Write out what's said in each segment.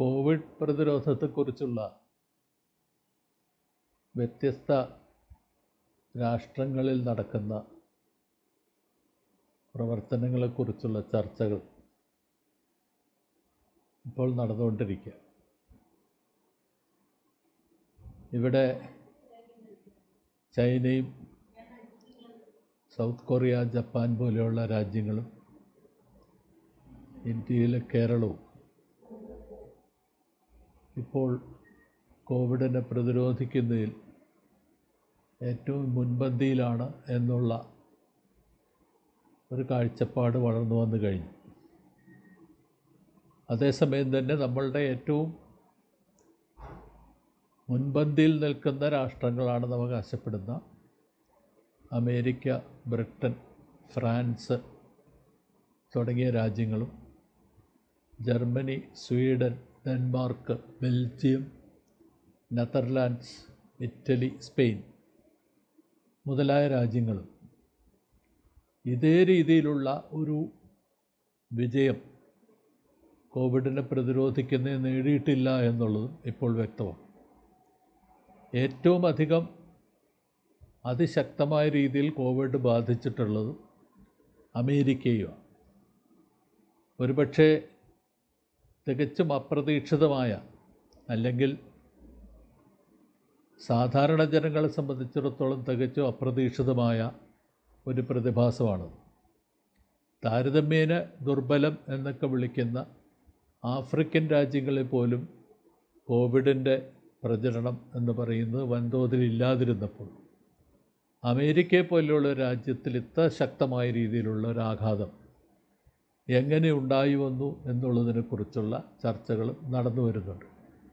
Covid പ്രതിരോധത്തെക്കുറിച്ചുള്ള വ്യത്യസ്ത രാഷ്ട്രങ്ങളിൽ നടക്കുന്ന പ്രവർത്തനങ്ങളെക്കുറിച്ചുള്ള ചർച്ചകൾ ഇപ്പോൾ നടന്നുകൊണ്ടിരിക്കുക ഇവിടെ ചൈനയും സൗത്ത് കൊറിയ ജപ്പാൻ പോലെയുള്ള രാജ്യങ്ങളും ഇന്ത്യയിലെ കേരളവും ഇപ്പോൾ കോവിഡിനെ പ്രതിരോധിക്കുന്നതിൽ ഏറ്റവും മുൻപന്തിയിലാണ് എന്നുള്ള ഒരു കാഴ്ചപ്പാട് വളർന്നു വന്നു കഴിഞ്ഞു അതേസമയം തന്നെ നമ്മളുടെ ഏറ്റവും മുൻപന്തിയിൽ നിൽക്കുന്ന രാഷ്ട്രങ്ങളാണ് അവകാശപ്പെടുന്ന അമേരിക്ക ബ്രിട്ടൻ ഫ്രാൻസ് തുടങ്ങിയ രാജ്യങ്ങളും Germany Sweden Denmark Belgium Netherlands Italy Spain മുതലായ രാജ്യങ്ങളും ഇതേ രീതിയിലുള്ള ഒരു വിജയം കോവിഡിനെ പ്രതിരോധിക്കുന്നതിന് നേടിയിട്ടില്ല എന്നുള്ളതും ഇപ്പോൾ വ്യക്തമാണ് ഏറ്റവും അധികം അതിശക്തമായ രീതിയിൽ കോവിഡ് ബാധിച്ചിട്ടുള്ളതും അമേരിക്കയുമാണ് ഒരുപക്ഷെ തികച്ചും അപ്രതീക്ഷിതമായ അല്ലെങ്കിൽ സാധാരണ ജനങ്ങളെ സംബന്ധിച്ചിടത്തോളം തികച്ചും അപ്രതീക്ഷിതമായ ഒരു പ്രതിഭാസമാണ് താരതമ്യേന ദുർബലം എന്നൊക്കെ വിളിക്കുന്ന ആഫ്രിക്കൻ രാജ്യങ്ങളിൽ പോലും കോവിഡിൻ്റെ പ്രചരണം എന്ന് പറയുന്നത് വൻതോതിൽ ഇല്ലാതിരുന്നപ്പോൾ അമേരിക്കയെ പോലെയുള്ള രാജ്യത്തിൽ ഇത്ര ശക്തമായ രീതിയിലുള്ള ഒരു ആഘാതം എങ്ങനെ ഉണ്ടായി വന്നു എന്നുള്ളതിനെക്കുറിച്ചുള്ള ചർച്ചകൾ നടന്നു വരുന്നുണ്ട്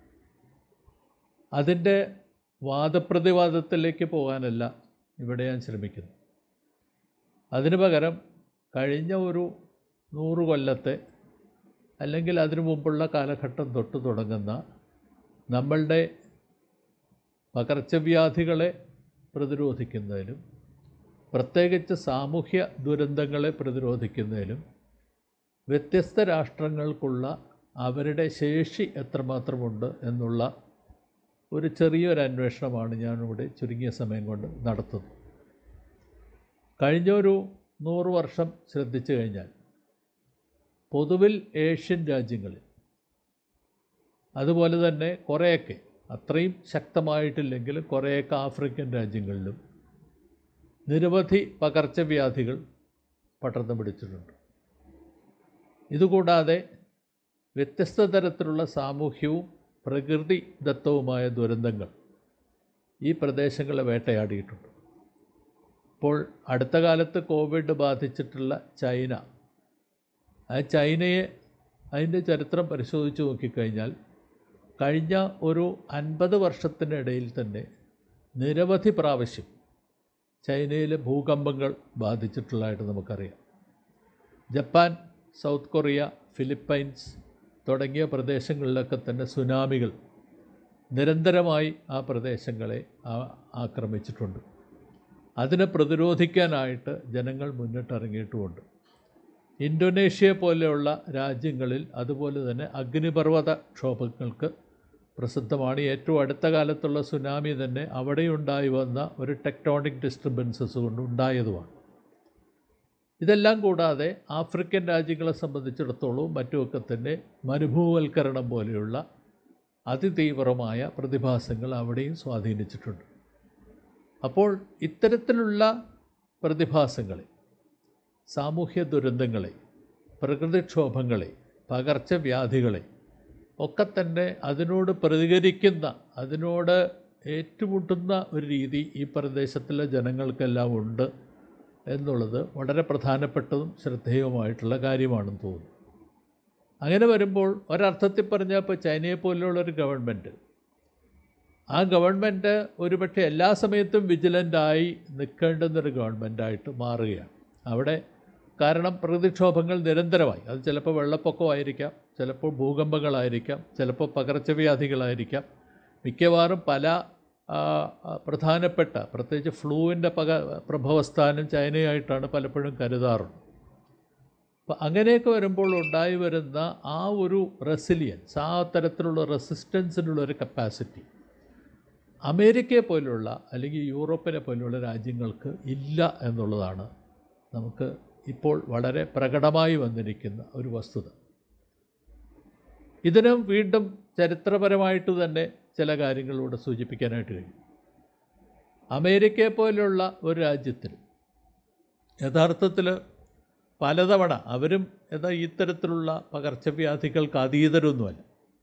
അതിൻ്റെ വാദപ്രതിവാദത്തിലേക്ക് പോകാനല്ല ഇവിടെ ഞാൻ ശ്രമിക്കുന്നു അതിനു പകരം കഴിഞ്ഞ ഒരു നൂറ് കൊല്ലത്തെ അല്ലെങ്കിൽ അതിനു മുമ്പുള്ള കാലഘട്ടം തൊട്ട് തുടങ്ങുന്ന നമ്മളുടെ പകർച്ചവ്യാധികളെ പ്രതിരോധിക്കുന്നതിലും പ്രത്യേകിച്ച് സാമൂഹ്യ ദുരന്തങ്ങളെ പ്രതിരോധിക്കുന്നതിലും വ്യത്യസ്ത രാഷ്ട്രങ്ങൾക്കുള്ള അവരുടെ ശേഷി എത്രമാത്രമുണ്ട് എന്നുള്ള ഒരു ചെറിയൊരു അന്വേഷണമാണ് ഞാനിവിടെ ചുരുങ്ങിയ സമയം കൊണ്ട് നടത്തുന്നത് കഴിഞ്ഞ ഒരു നൂറ് വർഷം ശ്രദ്ധിച്ചു കഴിഞ്ഞാൽ പൊതുവിൽ ഏഷ്യൻ രാജ്യങ്ങളിൽ അതുപോലെ തന്നെ കുറേയൊക്കെ അത്രയും ശക്തമായിട്ടില്ലെങ്കിലും കുറേയൊക്കെ ആഫ്രിക്കൻ രാജ്യങ്ങളിലും നിരവധി പകർച്ചവ്യാധികൾ പടർന്നു പിടിച്ചിട്ടുണ്ട് ഇതുകൂടാതെ വ്യത്യസ്ത തരത്തിലുള്ള സാമൂഹ്യവും പ്രകൃതിദത്തവുമായ ദുരന്തങ്ങൾ ഈ പ്രദേശങ്ങളെ വേട്ടയാടിയിട്ടുണ്ട് ഇപ്പോൾ അടുത്ത കാലത്ത് കോവിഡ് ബാധിച്ചിട്ടുള്ള ചൈന ആ ചൈനയെ അതിൻ്റെ ചരിത്രം പരിശോധിച്ച് നോക്കിക്കഴിഞ്ഞാൽ കഴിഞ്ഞ ഒരു അൻപത് വർഷത്തിനിടയിൽ തന്നെ നിരവധി പ്രാവശ്യം ചൈനയിലെ ഭൂകമ്പങ്ങൾ ബാധിച്ചിട്ടുള്ളതായിട്ട് നമുക്കറിയാം ജപ്പാൻ സൗത്ത് കൊറിയ ഫിലിപ്പൈൻസ് തുടങ്ങിയ പ്രദേശങ്ങളിലൊക്കെ തന്നെ സുനാമികൾ നിരന്തരമായി ആ പ്രദേശങ്ങളെ ആക്രമിച്ചിട്ടുണ്ട് അതിനെ പ്രതിരോധിക്കാനായിട്ട് ജനങ്ങൾ മുന്നിട്ടിറങ്ങിയിട്ടുമുണ്ട് ഇന്തോനേഷ്യ പോലെയുള്ള രാജ്യങ്ങളിൽ അതുപോലെ തന്നെ അഗ്നിപർവ്വത ക്ഷോഭങ്ങൾക്ക് പ്രസിദ്ധമാണ് ഏറ്റവും അടുത്ത കാലത്തുള്ള സുനാമി തന്നെ അവിടെയുണ്ടായി വന്ന ഒരു ടെക്ടോണിക് ഡിസ്റ്റർബൻസസ് കൊണ്ട് ഉണ്ടായതുമാണ് ഇതെല്ലാം കൂടാതെ ആഫ്രിക്കൻ രാജ്യങ്ങളെ സംബന്ധിച്ചിടത്തോളം മറ്റുമൊക്കെ തന്നെ മരുഭൂവൽക്കരണം പോലെയുള്ള അതിതീവ്രമായ പ്രതിഭാസങ്ങൾ അവിടെയും സ്വാധീനിച്ചിട്ടുണ്ട് അപ്പോൾ ഇത്തരത്തിലുള്ള പ്രതിഭാസങ്ങളെ സാമൂഹ്യ ദുരന്തങ്ങളെ പ്രകൃതിക്ഷോഭങ്ങളെ പകർച്ചവ്യാധികളെ ഒക്കെ തന്നെ അതിനോട് പ്രതികരിക്കുന്ന അതിനോട് ഏറ്റുമുട്ടുന്ന ഒരു രീതി ഈ പ്രദേശത്തിലെ ജനങ്ങൾക്കെല്ലാം ഉണ്ട് എന്നുള്ളത് വളരെ പ്രധാനപ്പെട്ടതും ശ്രദ്ധേയവുമായിട്ടുള്ള കാര്യമാണെന്ന് തോന്നുന്നു അങ്ങനെ വരുമ്പോൾ ഒരർത്ഥത്തിൽ പറഞ്ഞാൽ ഇപ്പോൾ ചൈനയെ പോലെയുള്ളൊരു ഗവൺമെൻറ് ആ ഗവൺമെൻറ് ഒരുപക്ഷെ എല്ലാ സമയത്തും വിജിലൻ്റായി നിൽക്കേണ്ടുന്നൊരു ഗവൺമെൻറ്റായിട്ട് മാറുകയാണ് അവിടെ കാരണം പ്രകൃതിക്ഷോഭങ്ങൾ നിരന്തരമായി അത് ചിലപ്പോൾ വെള്ളപ്പൊക്കമായിരിക്കാം ചിലപ്പോൾ ഭൂകമ്പങ്ങളായിരിക്കാം ചിലപ്പോൾ പകർച്ചവ്യാധികളായിരിക്കാം മിക്കവാറും പല പ്രധാനപ്പെട്ട പ്രത്യേകിച്ച് ഫ്ലൂവിൻ്റെ പക പ്രഭവസ്ഥാനം ചൈനയായിട്ടാണ് പലപ്പോഴും കരുതാറുള്ളത് അപ്പം അങ്ങനെയൊക്കെ വരുമ്പോൾ ഉണ്ടായി വരുന്ന ആ ഒരു റെസിലിയൻസ് ആ തരത്തിലുള്ള റെസിസ്റ്റൻസിനുള്ള ഒരു കപ്പാസിറ്റി അമേരിക്കയെ പോലുള്ള അല്ലെങ്കിൽ യൂറോപ്പിനെ പോലുള്ള രാജ്യങ്ങൾക്ക് ഇല്ല എന്നുള്ളതാണ് നമുക്ക് ഇപ്പോൾ വളരെ പ്രകടമായി വന്നിരിക്കുന്ന ഒരു വസ്തുത ഇതിനും വീണ്ടും ചരിത്രപരമായിട്ട് തന്നെ ചില കാര്യങ്ങളിലൂടെ സൂചിപ്പിക്കാനായിട്ട് കഴിയും അമേരിക്കയെ പോലുള്ള ഒരു രാജ്യത്തിൽ യഥാർത്ഥത്തിൽ പലതവണ അവരും എന്താ ഇത്തരത്തിലുള്ള പകർച്ചവ്യാധികൾക്ക് അതീതരൊന്നുമല്ല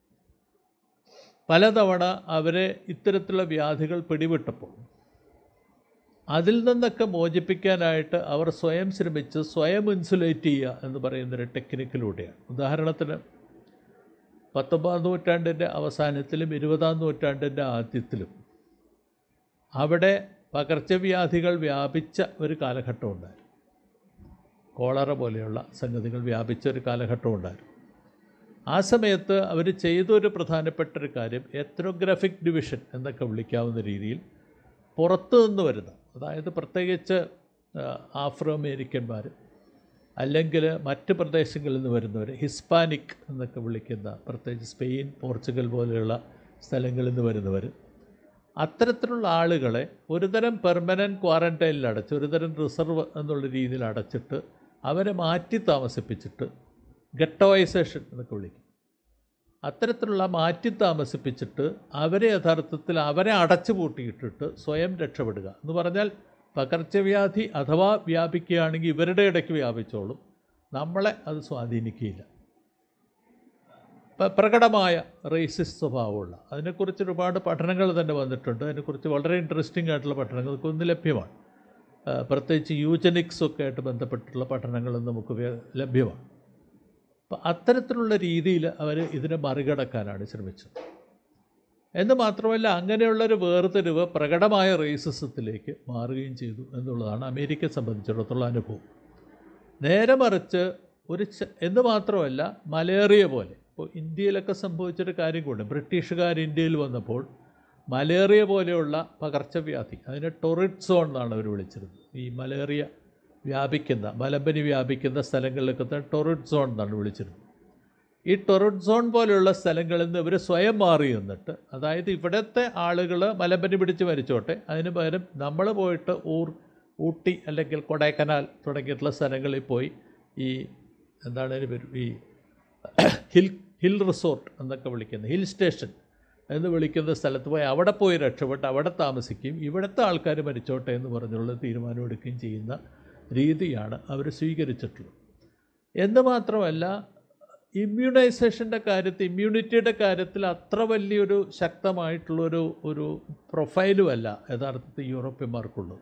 പലതവണ അവരെ ഇത്തരത്തിലുള്ള വ്യാധികൾ പിടിവിട്ടപ്പോൾ അതിൽ നിന്നൊക്കെ മോചിപ്പിക്കാനായിട്ട് അവർ സ്വയം ശ്രമിച്ച് സ്വയം ഇൻസുലേറ്റ് ചെയ്യുക എന്ന് പറയുന്നൊരു ടെക്നിക്കിലൂടെയാണ് ഉദാഹരണത്തിന് പത്തൊമ്പതാം നൂറ്റാണ്ടിൻ്റെ അവസാനത്തിലും ഇരുപതാം നൂറ്റാണ്ടിൻ്റെ ആദ്യത്തിലും അവിടെ പകർച്ചവ്യാധികൾ വ്യാപിച്ച ഒരു കാലഘട്ടം ഉണ്ടായിരുന്നു കോളറ പോലെയുള്ള സംഗതികൾ വ്യാപിച്ച ഒരു കാലഘട്ടം ഉണ്ടായിരുന്നു ആ സമയത്ത് അവർ ചെയ്തൊരു പ്രധാനപ്പെട്ട ഒരു കാര്യം എത്നോഗ്രാഫിക് ഡിവിഷൻ എന്നൊക്കെ വിളിക്കാവുന്ന രീതിയിൽ പുറത്തു നിന്ന് വരുന്ന അതായത് പ്രത്യേകിച്ച് ആഫ്രോ അമേരിക്കന്മാർ അല്ലെങ്കിൽ മറ്റ് പ്രദേശങ്ങളിൽ നിന്ന് വരുന്നവർ ഹിസ്പാനിക് എന്നൊക്കെ വിളിക്കുന്ന പ്രത്യേകിച്ച് സ്പെയിൻ പോർച്ചുഗൽ പോലെയുള്ള സ്ഥലങ്ങളിൽ നിന്ന് വരുന്നവർ അത്തരത്തിലുള്ള ആളുകളെ ഒരുതരം പെർമനൻറ്റ് ക്വാറൻറ്റൈനിൽ അടച്ച് ഒരുതരം റിസർവ് എന്നുള്ള രീതിയിൽ അടച്ചിട്ട് അവരെ മാറ്റി താമസിപ്പിച്ചിട്ട് ഗട്ടോയിസേഷൻ എന്നൊക്കെ വിളിക്കും അത്തരത്തിലുള്ള മാറ്റി താമസിപ്പിച്ചിട്ട് അവരെ യഥാർത്ഥത്തിൽ അവരെ അടച്ചു പൂട്ടിയിട്ടിട്ട് സ്വയം രക്ഷപ്പെടുക എന്ന് പറഞ്ഞാൽ പകർച്ചവ്യാധി അഥവാ വ്യാപിക്കുകയാണെങ്കിൽ ഇവരുടെ ഇടയ്ക്ക് വ്യാപിച്ചോളും നമ്മളെ അത് സ്വാധീനിക്കുകയില്ല പ- പ്രകടമായ റേസിസ്റ്റ് സ്വഭാവമുള്ള അതിനെക്കുറിച്ച് ഒരുപാട് പഠനങ്ങൾ തന്നെ വന്നിട്ടുണ്ട് അതിനെക്കുറിച്ച് വളരെ ഇൻട്രസ്റ്റിംഗ് ആയിട്ടുള്ള പഠനങ്ങൾക്ക് ഒന്ന് ലഭ്യമാണ് ആ, പ്രത്യേകിച്ച് യൂജനിക്സ് ഒക്കെ ആയിട്ട് ബന്ധപ്പെട്ടുള്ള പഠനങ്ങൾ നമുക്ക് വ്യ- ലഭ്യമാണ് അപ്പം അത്തരത്തിലുള്ള രീതിയിൽ അവർ ഇതിനെ മറികടക്കാനാണ് ശ്രമിച്ചത് എന്ന് മാത്രമല്ല അങ്ങനെയുള്ളൊരു വേർതിരിവ് പ്രകടമായ റേസിസത്തിലേക്ക് മാറുകയും ചെയ്തു എന്നുള്ളതാണ് അമേരിക്കയെ സംബന്ധിച്ചിടത്തോളം അനുഭവം നേരെ മറിച്ച് ഒരു ച- എന്ന് മാത്രമല്ല മലേറിയ പോലെ ഇപ്പോൾ ഇന്ത്യയിലൊക്കെ സംഭവിച്ചൊരു കാര്യം കൂടെ ബ്രിട്ടീഷുകാർ ഇന്ത്യയിൽ വന്നപ്പോൾ മലേറിയ പോലെയുള്ള പകർച്ചവ്യാധി അതിനെ ടൊറിഡ് സോൺ എന്നാണ് അവർ വിളിച്ചിരുന്നത് ഈ മലേറിയ വ്യാപിക്കുന്ന മലമ്പനി വ്യാപിക്കുന്ന സ്ഥലങ്ങളിലൊക്കെ തന്നെ ടൊറിഡ് സോൺ എന്നാണ് വിളിച്ചിരുന്നത് ഈ ടൊറിഡ് സോൺ പോലെയുള്ള സ്ഥലങ്ങളിൽ നിന്ന് ഇവർ സ്വയം മാറി നിന്നിട്ട് അതായത് ഇവിടുത്തെ ആളുകൾ മലമ്പനി പിടിച്ച് മരിച്ചോട്ടെ അതിന് പകരം നമ്മൾ പോയിട്ട് ഊർ ഊട്ടി അല്ലെങ്കിൽ കൊടൈക്കനാൽ തുടങ്ങിയിട്ടുള്ള സ്ഥലങ്ങളിൽ പോയി ഈ എന്താണ് അതിന് പേര് ഈ ഹിൽ ഹിൽ റിസോർട്ട് എന്നൊക്കെ വിളിക്കുന്ന ഹിൽ സ്റ്റേഷൻ എന്ന് വിളിക്കുന്ന സ്ഥലത്ത് പോയി അവിടെ പോയി രക്ഷപ്പെട്ട് അവിടെ താമസിക്കുകയും ഇവിടുത്തെ ആൾക്കാർ മരിച്ചോട്ടെ എന്ന് പറഞ്ഞുള്ള തീരുമാനമെടുക്കുകയും ചെയ്യുന്ന രീതിയാണ് അവർ സ്വീകരിച്ചിട്ടുള്ളത് എന്ന് മാത്രമല്ല ഇമ്മ്യൂണൈസേഷൻ്റെ കാര്യത്തിൽ ഇമ്മ്യൂണിറ്റിയുടെ കാര്യത്തിൽ അത്ര വലിയൊരു ശക്തമായിട്ടുള്ളൊരു ഒരു പ്രൊഫൈലുമല്ല യഥാർത്ഥത്തിൽ യൂറോപ്യന്മാർക്കുള്ളത്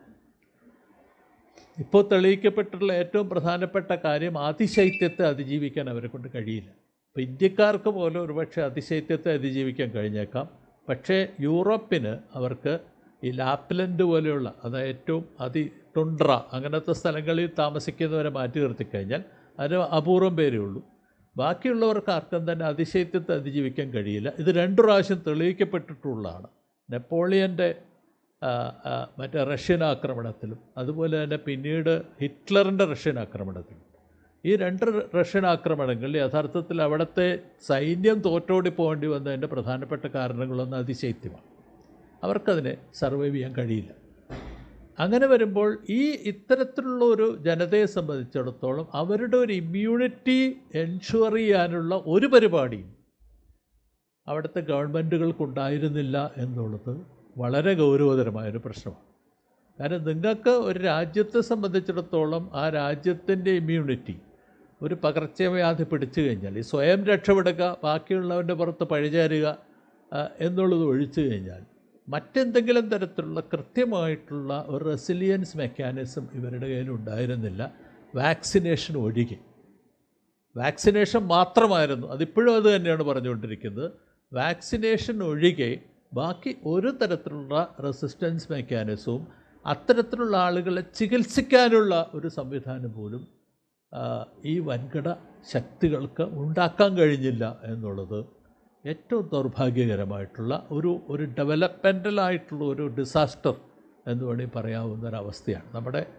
ഇപ്പോൾ തെളിയിക്കപ്പെട്ടിട്ടുള്ള ഏറ്റവും പ്രധാനപ്പെട്ട കാര്യം അതിശൈത്യത്തെ അതിജീവിക്കാൻ അവരെ കൊണ്ട് കഴിയില്ല ഇപ്പോൾ ഇന്ത്യക്കാർക്ക് പോലും ഒരുപക്ഷെ അതിശൈത്യത്തെ അതിജീവിക്കാൻ കഴിഞ്ഞേക്കാം പക്ഷേ യൂറോപ്പിന് അവർക്ക് ഈ ലാപ്ലൻഡ് പോലെയുള്ള അതായത് ഏറ്റവും അതി ടുണ്ട്ര അങ്ങനത്തെ സ്ഥലങ്ങളിൽ താമസിക്കുന്നവരെ മാറ്റി നിർത്തിക്കഴിഞ്ഞാൽ അതിന് അപൂർവം പേരേ ഉള്ളൂ ബാക്കിയുള്ളവർക്ക് ആർക്കും തന്നെ അതിശൈത്യത്തെ അതിജീവിക്കാൻ കഴിയില്ല ഇത് രണ്ടു പ്രാവശ്യം തെളിയിക്കപ്പെട്ടിട്ടുള്ളതാണ് നെപ്പോളിയൻ്റെ ആ, ആ, മറ്റേ റഷ്യൻ ആക്രമണത്തിലും അതുപോലെ തന്നെ പിന്നീട് ഹിറ്റ്ലറിൻ്റെ റഷ്യൻ ആക്രമണത്തിലും ഈ രണ്ട് റഷ്യൻ ആക്രമണങ്ങളിൽ യഥാർത്ഥത്തിൽ അവിടുത്തെ സൈന്യം തോറ്റോടി പോകേണ്ടി വന്നതിൻ്റെ പ്രധാനപ്പെട്ട കാരണങ്ങളൊന്ന് അതിശൈത്യമാണ് അവർക്കതിനെ സർവൈവ് ചെയ്യാൻ കഴിയില്ല അങ്ങനെ വരുമ്പോൾ ഈ ഇത്തരത്തിലുള്ള ഒരു ജനതയെ സംബന്ധിച്ചിടത്തോളം അവരുടെ ഒരു ഇമ്മ്യൂണിറ്റി എൻഷുവർ ചെയ്യാനുള്ള ഒരു പരിപാടിയും അവിടുത്തെ ഗവൺമെൻറ്റുകൾക്കുണ്ടായിരുന്നില്ല എന്നുള്ളത് വളരെ ഗൗരവതരമായൊരു പ്രശ്നമാണ് കാരണം നിങ്ങൾക്ക് ഒരു രാജ്യത്തെ സംബന്ധിച്ചിടത്തോളം ആ രാജ്യത്തിൻ്റെ ഇമ്മ്യൂണിറ്റി ഒരു പകർച്ചവ്യാധി പിടിച്ചു കഴിഞ്ഞാൽ ഈ സ്വയം രക്ഷപ്പെടുക ബാക്കിയുള്ളവൻ്റെ പുറത്ത് പഴിചാരുക ആ, എന്നുള്ളത് ഒഴിച്ചു കഴിഞ്ഞാൽ മറ്റെന്തെങ്കിലും തരത്തിലുള്ള കൃത്യമായിട്ടുള്ള ഒരു റെസിലിയൻസ് മെക്കാനിസം ഇവരുടെ കയ്യിലുണ്ടായിരുന്നില്ല വാക്സിനേഷൻ ഒഴികെ വാക്സിനേഷൻ മാത്രമായിരുന്നു അതിപ്പോഴും അത് തന്നെയാണ് പറഞ്ഞുകൊണ്ടിരിക്കുന്നത് വാക്സിനേഷൻ ഒഴികെ ബാക്കി ഒരു തരത്തിലുള്ള റെസിസ്റ്റൻസ് മെക്കാനിസവും അത്തരത്തിലുള്ള ആളുകളെ ചികിത്സിക്കാനുള്ള ഒരു സംവിധാനം പോലും ആ, ഈ വൻകിട ശക്തികൾക്ക് ഉണ്ടാക്കാൻ കഴിഞ്ഞില്ല എന്നുള്ളത് ഏറ്റവും ദൗർഭാഗ്യകരമായിട്ടുള്ള ഒരു ഒരു ഡെവലപ്മെൻ്റലായിട്ടുള്ള ഒരു ഡിസാസ്റ്റർ എന്ന് വേണമെങ്കിൽ പറയാവുന്ന ഒരവസ്ഥയാണ് നമ്മുടെ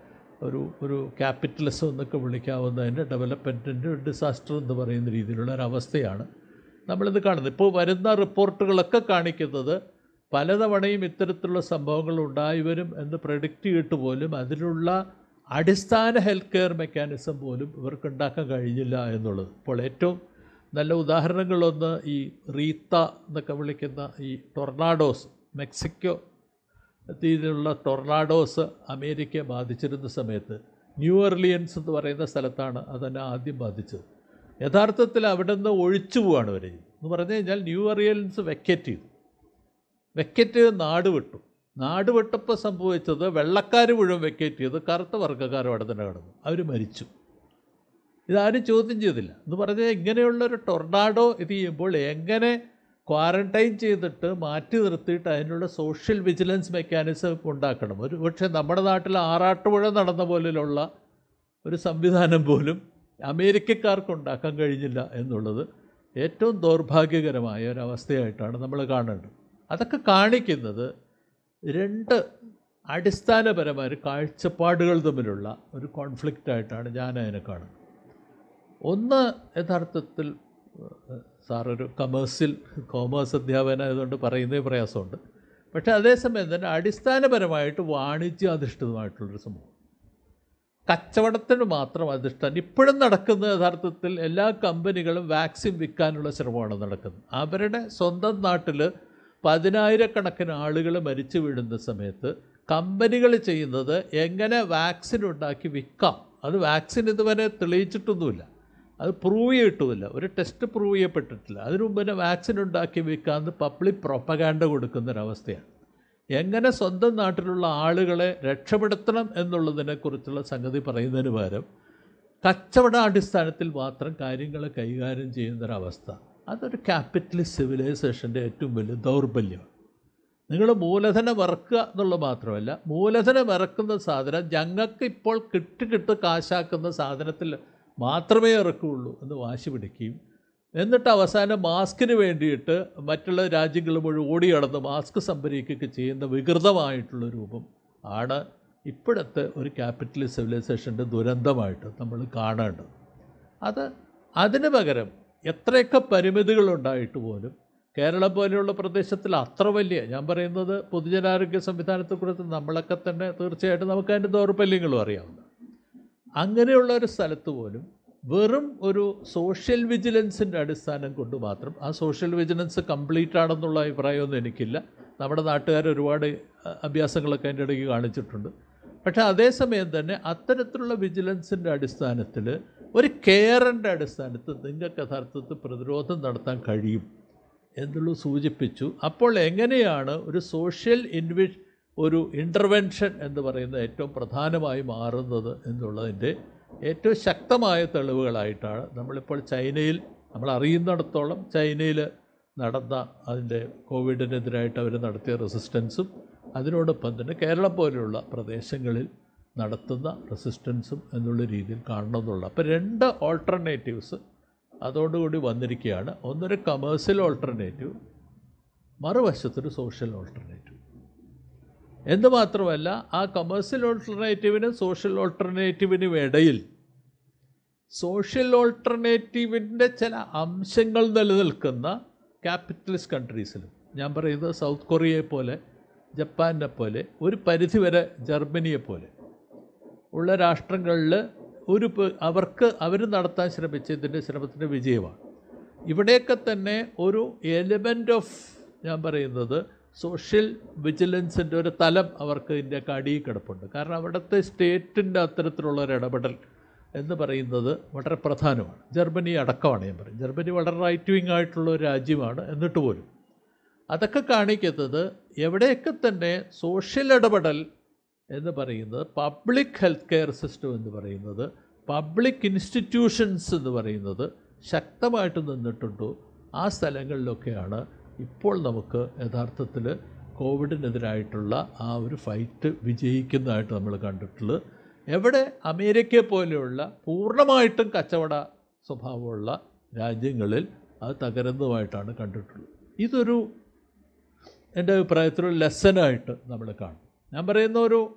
ഒരു ഒരു ക്യാപിറ്റലിസം എന്നൊക്കെ വിളിക്കാവുന്നതിൻ്റെ ഡെവലപ്മെൻറ്റിൻ്റെ ഒരു ഡിസാസ്റ്റർ എന്ന് പറയുന്ന രീതിയിലുള്ള ഒരവസ്ഥയാണ് നമ്മളിത് കാണുന്നത് ഇപ്പോൾ വരുന്ന റിപ്പോർട്ടുകളൊക്കെ കാണിക്കുന്നത് പലതവണയും ഇത്തരത്തിലുള്ള സംഭവങ്ങൾ ഉണ്ടായി വരും എന്ന് പ്രഡിക്റ്റ് ചെയ്തിട്ട് പോലും അതിനുള്ള അടിസ്ഥാന ഹെൽത്ത് കെയർ മെക്കാനിസം പോലും ഇവർക്ക് ഉണ്ടാക്കാൻ കഴിഞ്ഞില്ല എന്നുള്ളത് ഇപ്പോൾ ഏറ്റവും നല്ല ഉദാഹരണങ്ങളൊന്ന് ഈ റീത്ത എന്നൊക്കെ വിളിക്കുന്ന ഈ ടൊർണാഡോസ് മെക്സിക്കോ രീതിയിലുള്ള ടൊർണാഡോസ് അമേരിക്കയെ ബാധിച്ചിരുന്ന സമയത്ത് ന്യൂ ഒർലിയൻസ് എന്ന് പറയുന്ന സ്ഥലത്താണ് അതെന്നെ ആദ്യം ബാധിച്ചത് യഥാർത്ഥത്തിൽ അവിടെ നിന്ന് ഒഴിച്ചു പോവാണ് വരെ എന്ന് പറഞ്ഞു കഴിഞ്ഞാൽ ന്യൂ ഒറിയൻസ് വെക്കറ്റ് ചെയ്തു വെക്കറ്റ് ചെയ്ത് നാട് വിട്ടു നാട് വിട്ടപ്പോൾ സംഭവിച്ചത് വെള്ളക്കാർ മുഴുവൻ വെക്കറ്റ് ചെയ്ത് കറുത്ത വർഗ്ഗക്കാരും അവിടെ തന്നെ കിടന്നു അവർ മരിച്ചു ഇതാരും ചോദ്യം ചെയ്തില്ല എന്ന് പറഞ്ഞാൽ ഇങ്ങനെയുള്ളൊരു ടൊർണാഡോ ഇത് ചെയ്യുമ്പോൾ എങ്ങനെ ക്വാറൻറ്റൈൻ ചെയ്തിട്ട് മാറ്റി നിർത്തിയിട്ട് അതിനുള്ള സോഷ്യൽ വിജിലൻസ് മെക്കാനിസം ഉണ്ടാക്കണം ഒരു പക്ഷേ നമ്മുടെ നാട്ടിൽ ആറാട്ടുപുഴ നടന്ന പോലുള്ള ഒരു സംവിധാനം പോലും അമേരിക്കക്കാർക്ക് ഉണ്ടാക്കാൻ കഴിഞ്ഞില്ല എന്നുള്ളത് ഏറ്റവും ദൗർഭാഗ്യകരമായ ഒരവസ്ഥയായിട്ടാണ് നമ്മൾ കാണേണ്ടത് അതൊക്കെ കാണിക്കുന്നത് രണ്ട് അടിസ്ഥാനപരമായ ഒരു കാഴ്ചപ്പാടുകൾ തമ്മിലുള്ള ഒരു കോൺഫ്ലിക്റ്റായിട്ടാണ് ഞാൻ അതിനെ കാണുന്നത് ഒന്ന് യഥാർത്ഥത്തിൽ ഏഹ്, സാറൊരു കമേഴ്സ്യൽ കോമേഴ്സ് അധ്യാപകനായതുകൊണ്ട് പറയുന്നേ പ്രയാസമുണ്ട് പക്ഷേ അതേസമയം തന്നെ അടിസ്ഥാനപരമായിട്ട് വാണിജ്യാധിഷ്ഠിതമായിട്ടുള്ളൊരു സംഭവം കച്ചവടത്തിന് മാത്രം അധിഷ്ഠാനം ഇപ്പോഴും നടക്കുന്ന യഥാർത്ഥത്തിൽ എല്ലാ കമ്പനികളും വാക്സിൻ വിൽക്കാനുള്ള ശ്രമമാണ് നടക്കുന്നത് അവരുടെ സ്വന്തം നാട്ടിൽ പതിനായിരക്കണക്കിന് ആളുകൾ മരിച്ചു വീഴുന്ന സമയത്ത് കമ്പനികൾ ചെയ്യുന്നത് എങ്ങനെ വാക്സിൻ ഉണ്ടാക്കി വിൽക്കാം അത് വാക്സിൻ ഇതുവരെ തെളിയിച്ചിട്ടൊന്നുമില്ല അത് പ്രൂവ് ചെയ്തിട്ടുമില്ല ഒരു ടെസ്റ്റ് പ്രൂവ് ചെയ്യപ്പെട്ടിട്ടില്ല അതിനു മുമ്പ് തന്നെ വാക്സിൻ ഉണ്ടാക്കി വിൽക്കാമെന്ന് പബ്ലിക് പ്രൊപ്പഗാൻഡ കൊടുക്കുന്നൊരവസ്ഥയാണ് എങ്ങനെ സ്വന്തം നാട്ടിലുള്ള ആളുകളെ രക്ഷപ്പെടുത്തണം എന്നുള്ളതിനെക്കുറിച്ചുള്ള സംഗതി പറയുന്നതിന് പകരം കച്ചവട അടിസ്ഥാനത്തിൽ മാത്രം കാര്യങ്ങൾ കൈകാര്യം ചെയ്യുന്നൊരവസ്ഥ അതൊരു ക്യാപിറ്റലിസ്റ്റ് സിവിലൈസേഷൻ്റെ ഏറ്റവും വലിയ ദൗർബല്യമാണ് നിങ്ങൾ മൂലധനം ഇറക്കുക എന്നുള്ളത് മാത്രമല്ല മൂലധനം ഇറക്കുന്ന സാധനം ഞങ്ങൾക്ക് ഇപ്പോൾ കിട്ടി കിട്ട് കാശാക്കുന്ന സാധനത്തിൽ മാത്രമേ ഇറക്കുകയുള്ളൂ എന്ന് വാശി പിടിക്കുകയും എന്നിട്ട് അവസാനം മാസ്കിന് വേണ്ടിയിട്ട് മറ്റുള്ള രാജ്യങ്ങൾ മുഴുവൻ ഓടി നടന്ന് മാസ്ക് സംഭരിക്കുകയൊക്കെ ചെയ്യുന്ന വികൃതമായിട്ടുള്ള രൂപം ആണ് ഇപ്പോഴത്തെ ഒരു ക്യാപിറ്റലിസ്റ്റ് സിവിലൈസേഷൻ്റെ ദുരന്തമായിട്ട് നമ്മൾ കാണേണ്ടത് അത് അതിന് പകരം എത്രയൊക്കെ പരിമിതികളുണ്ടായിട്ട് പോലും കേരളം പോലെയുള്ള പ്രദേശത്തിൽ അത്ര വലിയ ഞാൻ പറയുന്നത് പൊതുജനാരോഗ്യ സംവിധാനത്തെക്കുറിച്ച് നമ്മളൊക്കെ തന്നെ തീർച്ചയായിട്ടും നമുക്ക് അതിൻ്റെ ദൗർബല്യങ്ങളും അറിയാവുന്ന അങ്ങനെയുള്ള ഒരു സ്ഥലത്ത് പോലും വെറും ഒരു സോഷ്യൽ വിജിലൻസിൻ്റെ അടിസ്ഥാനം കൊണ്ട് മാത്രം ആ സോഷ്യൽ വിജിലൻസ് കംപ്ലീറ്റ് ആണെന്നുള്ള അഭിപ്രായമൊന്നും എനിക്കില്ല നമ്മുടെ നാട്ടുകാർ ഒരുപാട് അ- അഭ്യാസങ്ങളൊക്കെ അതിൻ്റെ ഇടയ്ക്ക് കാണിച്ചിട്ടുണ്ട് പക്ഷേ അതേസമയം തന്നെ അത്തരത്തിലുള്ള വിജിലൻസിൻ്റെ അടിസ്ഥാനത്തിൽ ഒരു കെയറിൻ്റെ അടിസ്ഥാനത്തിൽ നിങ്ങൾക്ക് യഥാർത്ഥത്തിൽ പ്രതിരോധം നടത്താൻ കഴിയും എന്നുള്ളത് സൂചിപ്പിച്ചു അപ്പോൾ എങ്ങനെയാണ് ഒരു സോഷ്യൽ ഇൻവി ഒരു ഇൻ്റർവെൻഷൻ എന്ന് പറയുന്നത് ഏറ്റവും പ്രധാനമായി മാറുന്നത് എന്നുള്ളതിൻ്റെ ഏറ്റവും ശക്തമായ തെളിവുകളായിട്ടാണ് നമ്മളിപ്പോൾ ചൈനയിൽ നമ്മൾ അറിയുന്നിടത്തോളം ചൈനയിൽ നടന്ന അതിൻ്റെ കോവിഡിനെതിരായിട്ട് അവർ നടത്തിയ റെസിസ്റ്റൻസും അതിനോടൊപ്പം തന്നെ കേരളം പോലെയുള്ള പ്രദേശങ്ങളിൽ നടത്തുന്ന റെസിസ്റ്റൻസും എന്നുള്ള രീതിയിൽ കാണണം എന്നുള്ള അപ്പോൾ രണ്ട് ഓൾട്ടർനേറ്റീവ്സ് അതോടുകൂടി വന്നിരിക്കുകയാണ് ഒന്നൊരു കമേഴ്സ്യൽ ഓൾട്ടർനേറ്റീവ് മറുവശത്തൊരു സോഷ്യൽ ഓൾട്ടർനേറ്റീവ് എന്ന് മാത്രമല്ല ആ കമേഴ്സ്യൽ ഓൾട്ടർനേറ്റീവിനും സോഷ്യൽ ഓൾട്ടർനേറ്റീവിനും ഇടയിൽ സോഷ്യൽ ഓൾട്ടർനേറ്റീവിൻ്റെ ചില അംശങ്ങൾ നിലനിൽക്കുന്ന ക്യാപിറ്റലിസ്റ്റ് കൺട്രീസിലും ഞാൻ പറയുന്നത് സൗത്ത് കൊറിയയെ പോലെ ജപ്പാനെ പോലെ ഒരു പരിധിവരെ ജർമ്മനിയെ പോലെ ഉള്ള രാഷ്ട്രങ്ങളിൽ ഒരു പ- അവർക്ക് അവർ നടത്താൻ ശ്രമിച്ച ഇതിൻ്റെ ശ്രമത്തിൻ്റെ വിജയമാണ് ഇവിടെയൊക്കെ തന്നെ ഒരു എലിമെൻ്റ് ഓഫ് ഞാൻ പറയുന്നത് സോഷ്യൽ വിജിലൻസിൻ്റെ ഒരു തലം അവർക്ക് ഇന്ത്യക്ക് അടിയിൽ കിടപ്പുണ്ട് കാരണം അവിടുത്തെ സ്റ്റേറ്റിൻ്റെ അത്തരത്തിലുള്ള ഒരു ഇടപെടൽ എന്ന് പറയുന്നത് വളരെ പ്രധാനമാണ് ജർമ്മനി അടക്കമാണ് ഞാൻ പറയും ജർമ്മനി വളരെ റൈറ്റ് വിങ് ആയിട്ടുള്ള ഒരു രാജ്യമാണ് എന്നിട്ട് പോലും അതൊക്കെ കാണിക്കുന്നത് എവിടെയൊക്കെ തന്നെ സോഷ്യൽ ഇടപെടൽ എന്ന് പറയുന്നത് പബ്ലിക് ഹെൽത്ത് കെയർ സിസ്റ്റം എന്ന് പറയുന്നത് പബ്ലിക് ഇൻസ്റ്റിറ്റ്യൂഷൻസ് എന്ന് പറയുന്നത് ശക്തമായിട്ട് നിന്നിട്ടുണ്ടോ ആ സ്ഥലങ്ങളിലൊക്കെയാണ് ഇപ്പോൾ നമുക്ക് യഥാർത്ഥത്തിൽ കോവിഡിനെതിരായിട്ടുള്ള ആ ഒരു ഫൈറ്റ് വിജയിക്കുന്നതായിട്ട് നമ്മൾ കണ്ടിട്ടുള്ളത് എവിടെ അമേരിക്കയെ പോലെയുള്ള പൂർണ്ണമായിട്ടും കച്ചവട സ്വഭാവമുള്ള രാജ്യങ്ങളിൽ അത് തകരുന്നതുമായിട്ടാണ് കണ്ടിട്ടുള്ളത് ഇതൊരു എൻ്റെ അഭിപ്രായത്തിൽ ഒരു ലെസനായിട്ട് നമ്മൾ കാണും ഞാൻ പറയുന്ന ഒരു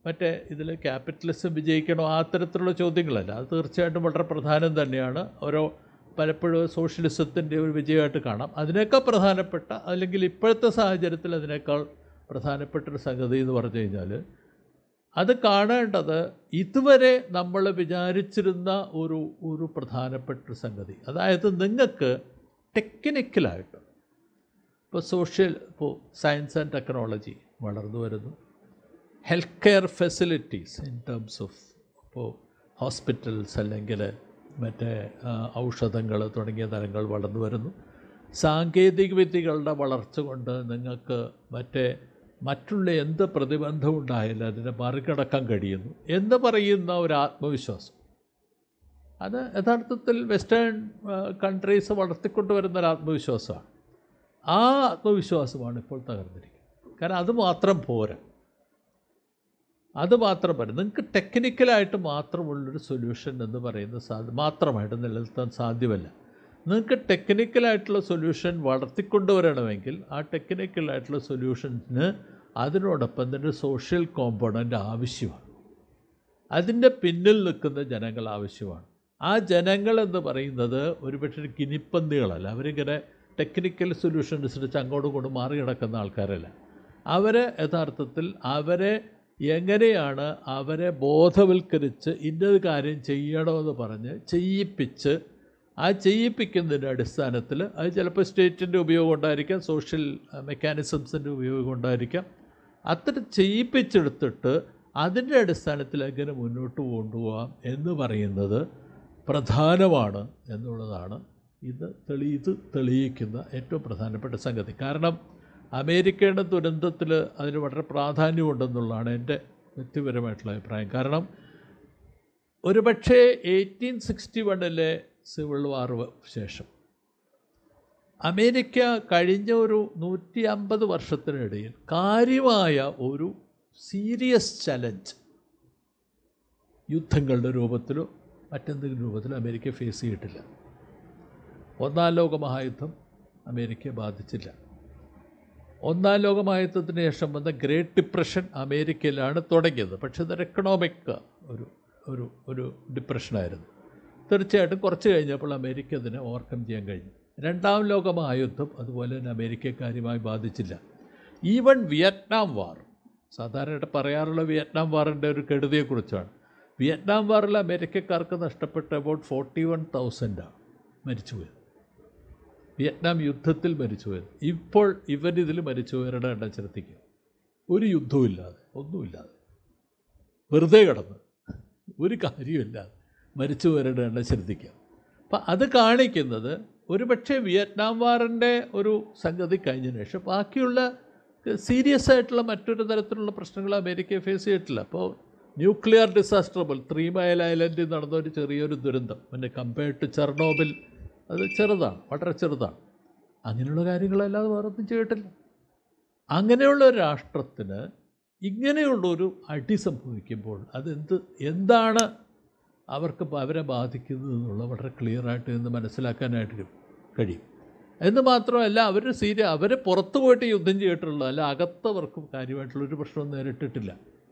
മറ്റേ ഇതിൽ ക്യാപിറ്റലിസം വിജയിക്കണോ ആ തരത്തിലുള്ള ചോദ്യങ്ങളല്ല അത് തീർച്ചയായിട്ടും വളരെ പ്രധാനം തന്നെയാണ് ഓരോ പലപ്പോഴും സോഷ്യലിസത്തിൻ്റെ ഒരു വിജയമായിട്ട് കാണാം അതിനേക്കാൾ പ്രധാനപ്പെട്ട അല്ലെങ്കിൽ ഇപ്പോഴത്തെ സാഹചര്യത്തിൽ അതിനേക്കാൾ പ്രധാനപ്പെട്ടൊരു സംഗതി എന്ന് പറഞ്ഞു കഴിഞ്ഞാൽ അത് കാണേണ്ടത് ഇതുവരെ നമ്മൾ വിചാരിച്ചിരുന്ന ഒരു ഒരു പ്രധാനപ്പെട്ട ഒരു സംഗതി അതായത് നിങ്ങൾക്ക് ടെക്നിക്കലായിട്ട് ഇപ്പോൾ സോഷ്യൽ ഇപ്പോൾ സയൻസ് ആൻഡ് ടെക്നോളജി വളർന്നു വരുന്നു health care facilities in terms of ഇപ്പോൾ ഹോസ്പിറ്റൽസ് അല്ലെങ്കിൽ മറ്റേ ഔഷധങ്ങൾ തുടങ്ങിയ തരങ്ങൾ വളർന്നു വരുന്നു സാങ്കേതിക വിദ്യകളുടെ വളർച്ച കൊണ്ട് നിങ്ങൾക്ക് മറ്റേ മറ്റുള്ള എന്ത് പ്രതിബന്ധം ഉണ്ടായാലും അതിനെ മറികടക്കാൻ കഴിയുന്നു എന്ന് പറയുന്ന ഒരു ആത്മവിശ്വാസം അത് യഥാർത്ഥത്തിൽ വെസ്റ്റേൺ കൺട്രീസ് വളർത്തിക്കൊണ്ടുവരുന്ന ഒരു ആത്മവിശ്വാസമാണ് ആ ആത്മവിശ്വാസമാണ് ഇപ്പോൾ തകർന്നിരിക്കുന്നത് കാരണം അത് മാത്രം പോരാ അത് മാത്രം പോരാ നിങ്ങൾക്ക് ടെക്നിക്കലായിട്ട് മാത്രമുള്ളൊരു സൊല്യൂഷൻ എന്ന് പറയുന്നത് സാധ്യ മാത്രമായിട്ട് നിലനിർത്താൻ സാധ്യമല്ല നിങ്ങൾക്ക് ടെക്നിക്കലായിട്ടുള്ള സൊല്യൂഷൻ വളർത്തിക്കൊണ്ടുവരണമെങ്കിൽ ആ ടെക്നിക്കലായിട്ടുള്ള സൊല്യൂഷൻസിന് അതിനോടൊപ്പം തന്നെ സോഷ്യൽ കോമ്പണൻ്റ് ആവശ്യമാണ് അതിൻ്റെ പിന്നിൽ നിൽക്കുന്ന ജനങ്ങൾ ആവശ്യമാണ് ആ ജനങ്ങൾ എന്ന് പറയുന്നത് ഒരുപക്ഷെ ഗിനിപ്പന്തികളല്ല അവരിങ്ങനെ ടെക്നിക്കൽ സൊല്യൂഷൻ അനുസരിച്ച് അങ്ങോട്ടും ഇങ്ങോട്ടും മാറി കിടക്കുന്ന ആൾക്കാരല്ല അവരെ യഥാർത്ഥത്തിൽ അവരെ എങ്ങനെയാണ് അവരെ ബോധവൽക്കരിച്ച് ഇന്നത് കാര്യം ചെയ്യണമെന്ന് പറഞ്ഞ് ചെയ്യിപ്പിച്ച് ആ ചെയ്യിപ്പിക്കുന്നതിൻ്റെ അടിസ്ഥാനത്തിൽ അത് ചിലപ്പോൾ സ്റ്റേറ്റിൻ്റെ ഉപയോഗം ഉണ്ടായിരിക്കാം സോഷ്യൽ മെക്കാനിസംസിൻ്റെ ഉപയോഗം ഉണ്ടായിരിക്കാം അത്തരം ചെയ്യിപ്പിച്ചെടുത്തിട്ട് അതിൻ്റെ അടിസ്ഥാനത്തിൽ എങ്ങനെ മുന്നോട്ട് കൊണ്ടുപോകാം എന്ന് പറയുന്നത് പ്രധാനമാണ് എന്നുള്ളതാണ് ഇത് തെളി ഇത് തെളിയിക്കുന്ന ഏറ്റവും പ്രധാനപ്പെട്ട സംഗതി കാരണം അമേരിക്കയുടെ ദുരന്തത്തിൽ അതിന് വളരെ പ്രാധാന്യമുണ്ടെന്നുള്ളതാണ് എൻ്റെ വ്യക്തിപരമായിട്ടുള്ള അഭിപ്രായം കാരണം ഒരുപക്ഷേ എയ്റ്റീൻ സിക്സ്റ്റി വണ്ണിലെ സിവിൽ വാർ ശേഷം അമേരിക്ക കഴിഞ്ഞ ഒരു നൂറ്റി അമ്പത് വർഷത്തിനിടയിൽ കാര്യമായ ഒരു സീരിയസ് ചലഞ്ച് യുദ്ധങ്ങളുടെ രൂപത്തിലോ മറ്റെന്തെങ്കിലും രൂപത്തിലോ അമേരിക്ക ഫേസ് ചെയ്തിട്ടില്ല ഒന്നാം ലോക മഹായുദ്ധം അമേരിക്കയെ ബാധിച്ചില്ല ഒന്നാം ലോക മഹായുദ്ധത്തിന് ശേഷം വന്ന ഗ്രേറ്റ് ഡിപ്രഷൻ അമേരിക്കയിലാണ് തുടങ്ങിയത് പക്ഷേ ഇതൊരു എക്കണോമിക് ഒരു ഒരു ഒരു ഡിപ്രഷനായിരുന്നു തീർച്ചയായിട്ടും കുറച്ച് കഴിഞ്ഞപ്പോൾ അമേരിക്ക അതിനെ ഓവർകം ചെയ്യാൻ കഴിഞ്ഞു രണ്ടാം ലോക മഹായുദ്ധം അതുപോലെ തന്നെ അമേരിക്കയെ കാര്യമായി ബാധിച്ചില്ല ഈവൻ വിയറ്റ്നാം വാർ സാധാരണയായിട്ട് പറയാറുള്ള വിയറ്റ്നാം വാറിൻ്റെ ഒരു കെടുതിയെക്കുറിച്ചാണ് വിയറ്റ്നാം വാറിൽ അമേരിക്കക്കാർക്ക് നഷ്ടപ്പെട്ട അബൌട്ട് ഫോർട്ടി വൺ തൗസൻഡാണ് മരിച്ചുപോയത് വിയറ്റ്നാം യുദ്ധത്തിൽ മരിച്ചുപോയത് ഇപ്പോൾ ഇവരിതിൽ മരിച്ചുപോയവരുടെ എണ്ണം ശ്രദ്ധിക്കുക ഒരു യുദ്ധവുമില്ലാതെ ഒന്നുമില്ലാതെ വെറുതെ കിടന്ന് ഒരു കാര്യമില്ലാതെ മരിച്ചുപോയവരുടെ എണ്ണം ശ്രദ്ധിക്കുക അപ്പം അത് കാണിക്കുന്നത് ഒരുപക്ഷെ വിയറ്റ്നാം വാറിൻ്റെ ഒരു സംഗതി കഴിഞ്ഞതിന് ശേഷം ബാക്കിയുള്ള സീരിയസ് ആയിട്ടുള്ള മറ്റൊരു തരത്തിലുള്ള പ്രശ്നങ്ങൾ അമേരിക്കയെ ഫേസ് ചെയ്തിട്ടില്ല അപ്പോൾ ന്യൂക്ലിയർ ഡിസാസ്റ്റർ പോലെ ത്രീ മൈൽ ഐലൻഡിൽ നടന്ന ഒരു ചെറിയൊരു ദുരന്തം പിന്നെ കമ്പയർഡ് ടു ചെർണോബിൽ അത് ചെറുതാണ് വളരെ ചെറുതാണ് അങ്ങനെയുള്ള കാര്യങ്ങളല്ലാതെ വേറെ ഒന്നും ചെയ്തിട്ടില്ല അങ്ങനെയുള്ള ഒരു രാഷ്ട്രത്തിന് ഇങ്ങനെയുള്ളൊരു അടി സംഭവിക്കുമ്പോൾ അതെന്ത് എന്താണ് അവർക്ക് അവരെ ബാധിക്കുന്നത് എന്നുള്ള വളരെ ക്ലിയറായിട്ട് ഇന്ന് മനസ്സിലാക്കാനായിട്ട് കഴിയും എന്ന് മാത്രമല്ല അവർ സീരിയ അവർ പുറത്തു പോയിട്ട് യുദ്ധം ചെയ്തിട്ടുള്ള അല്ല അകത്തവർക്കും കാര്യമായിട്ടുള്ളൊരു പ്രശ്നവും നേരിട്ടിട്ടില്ല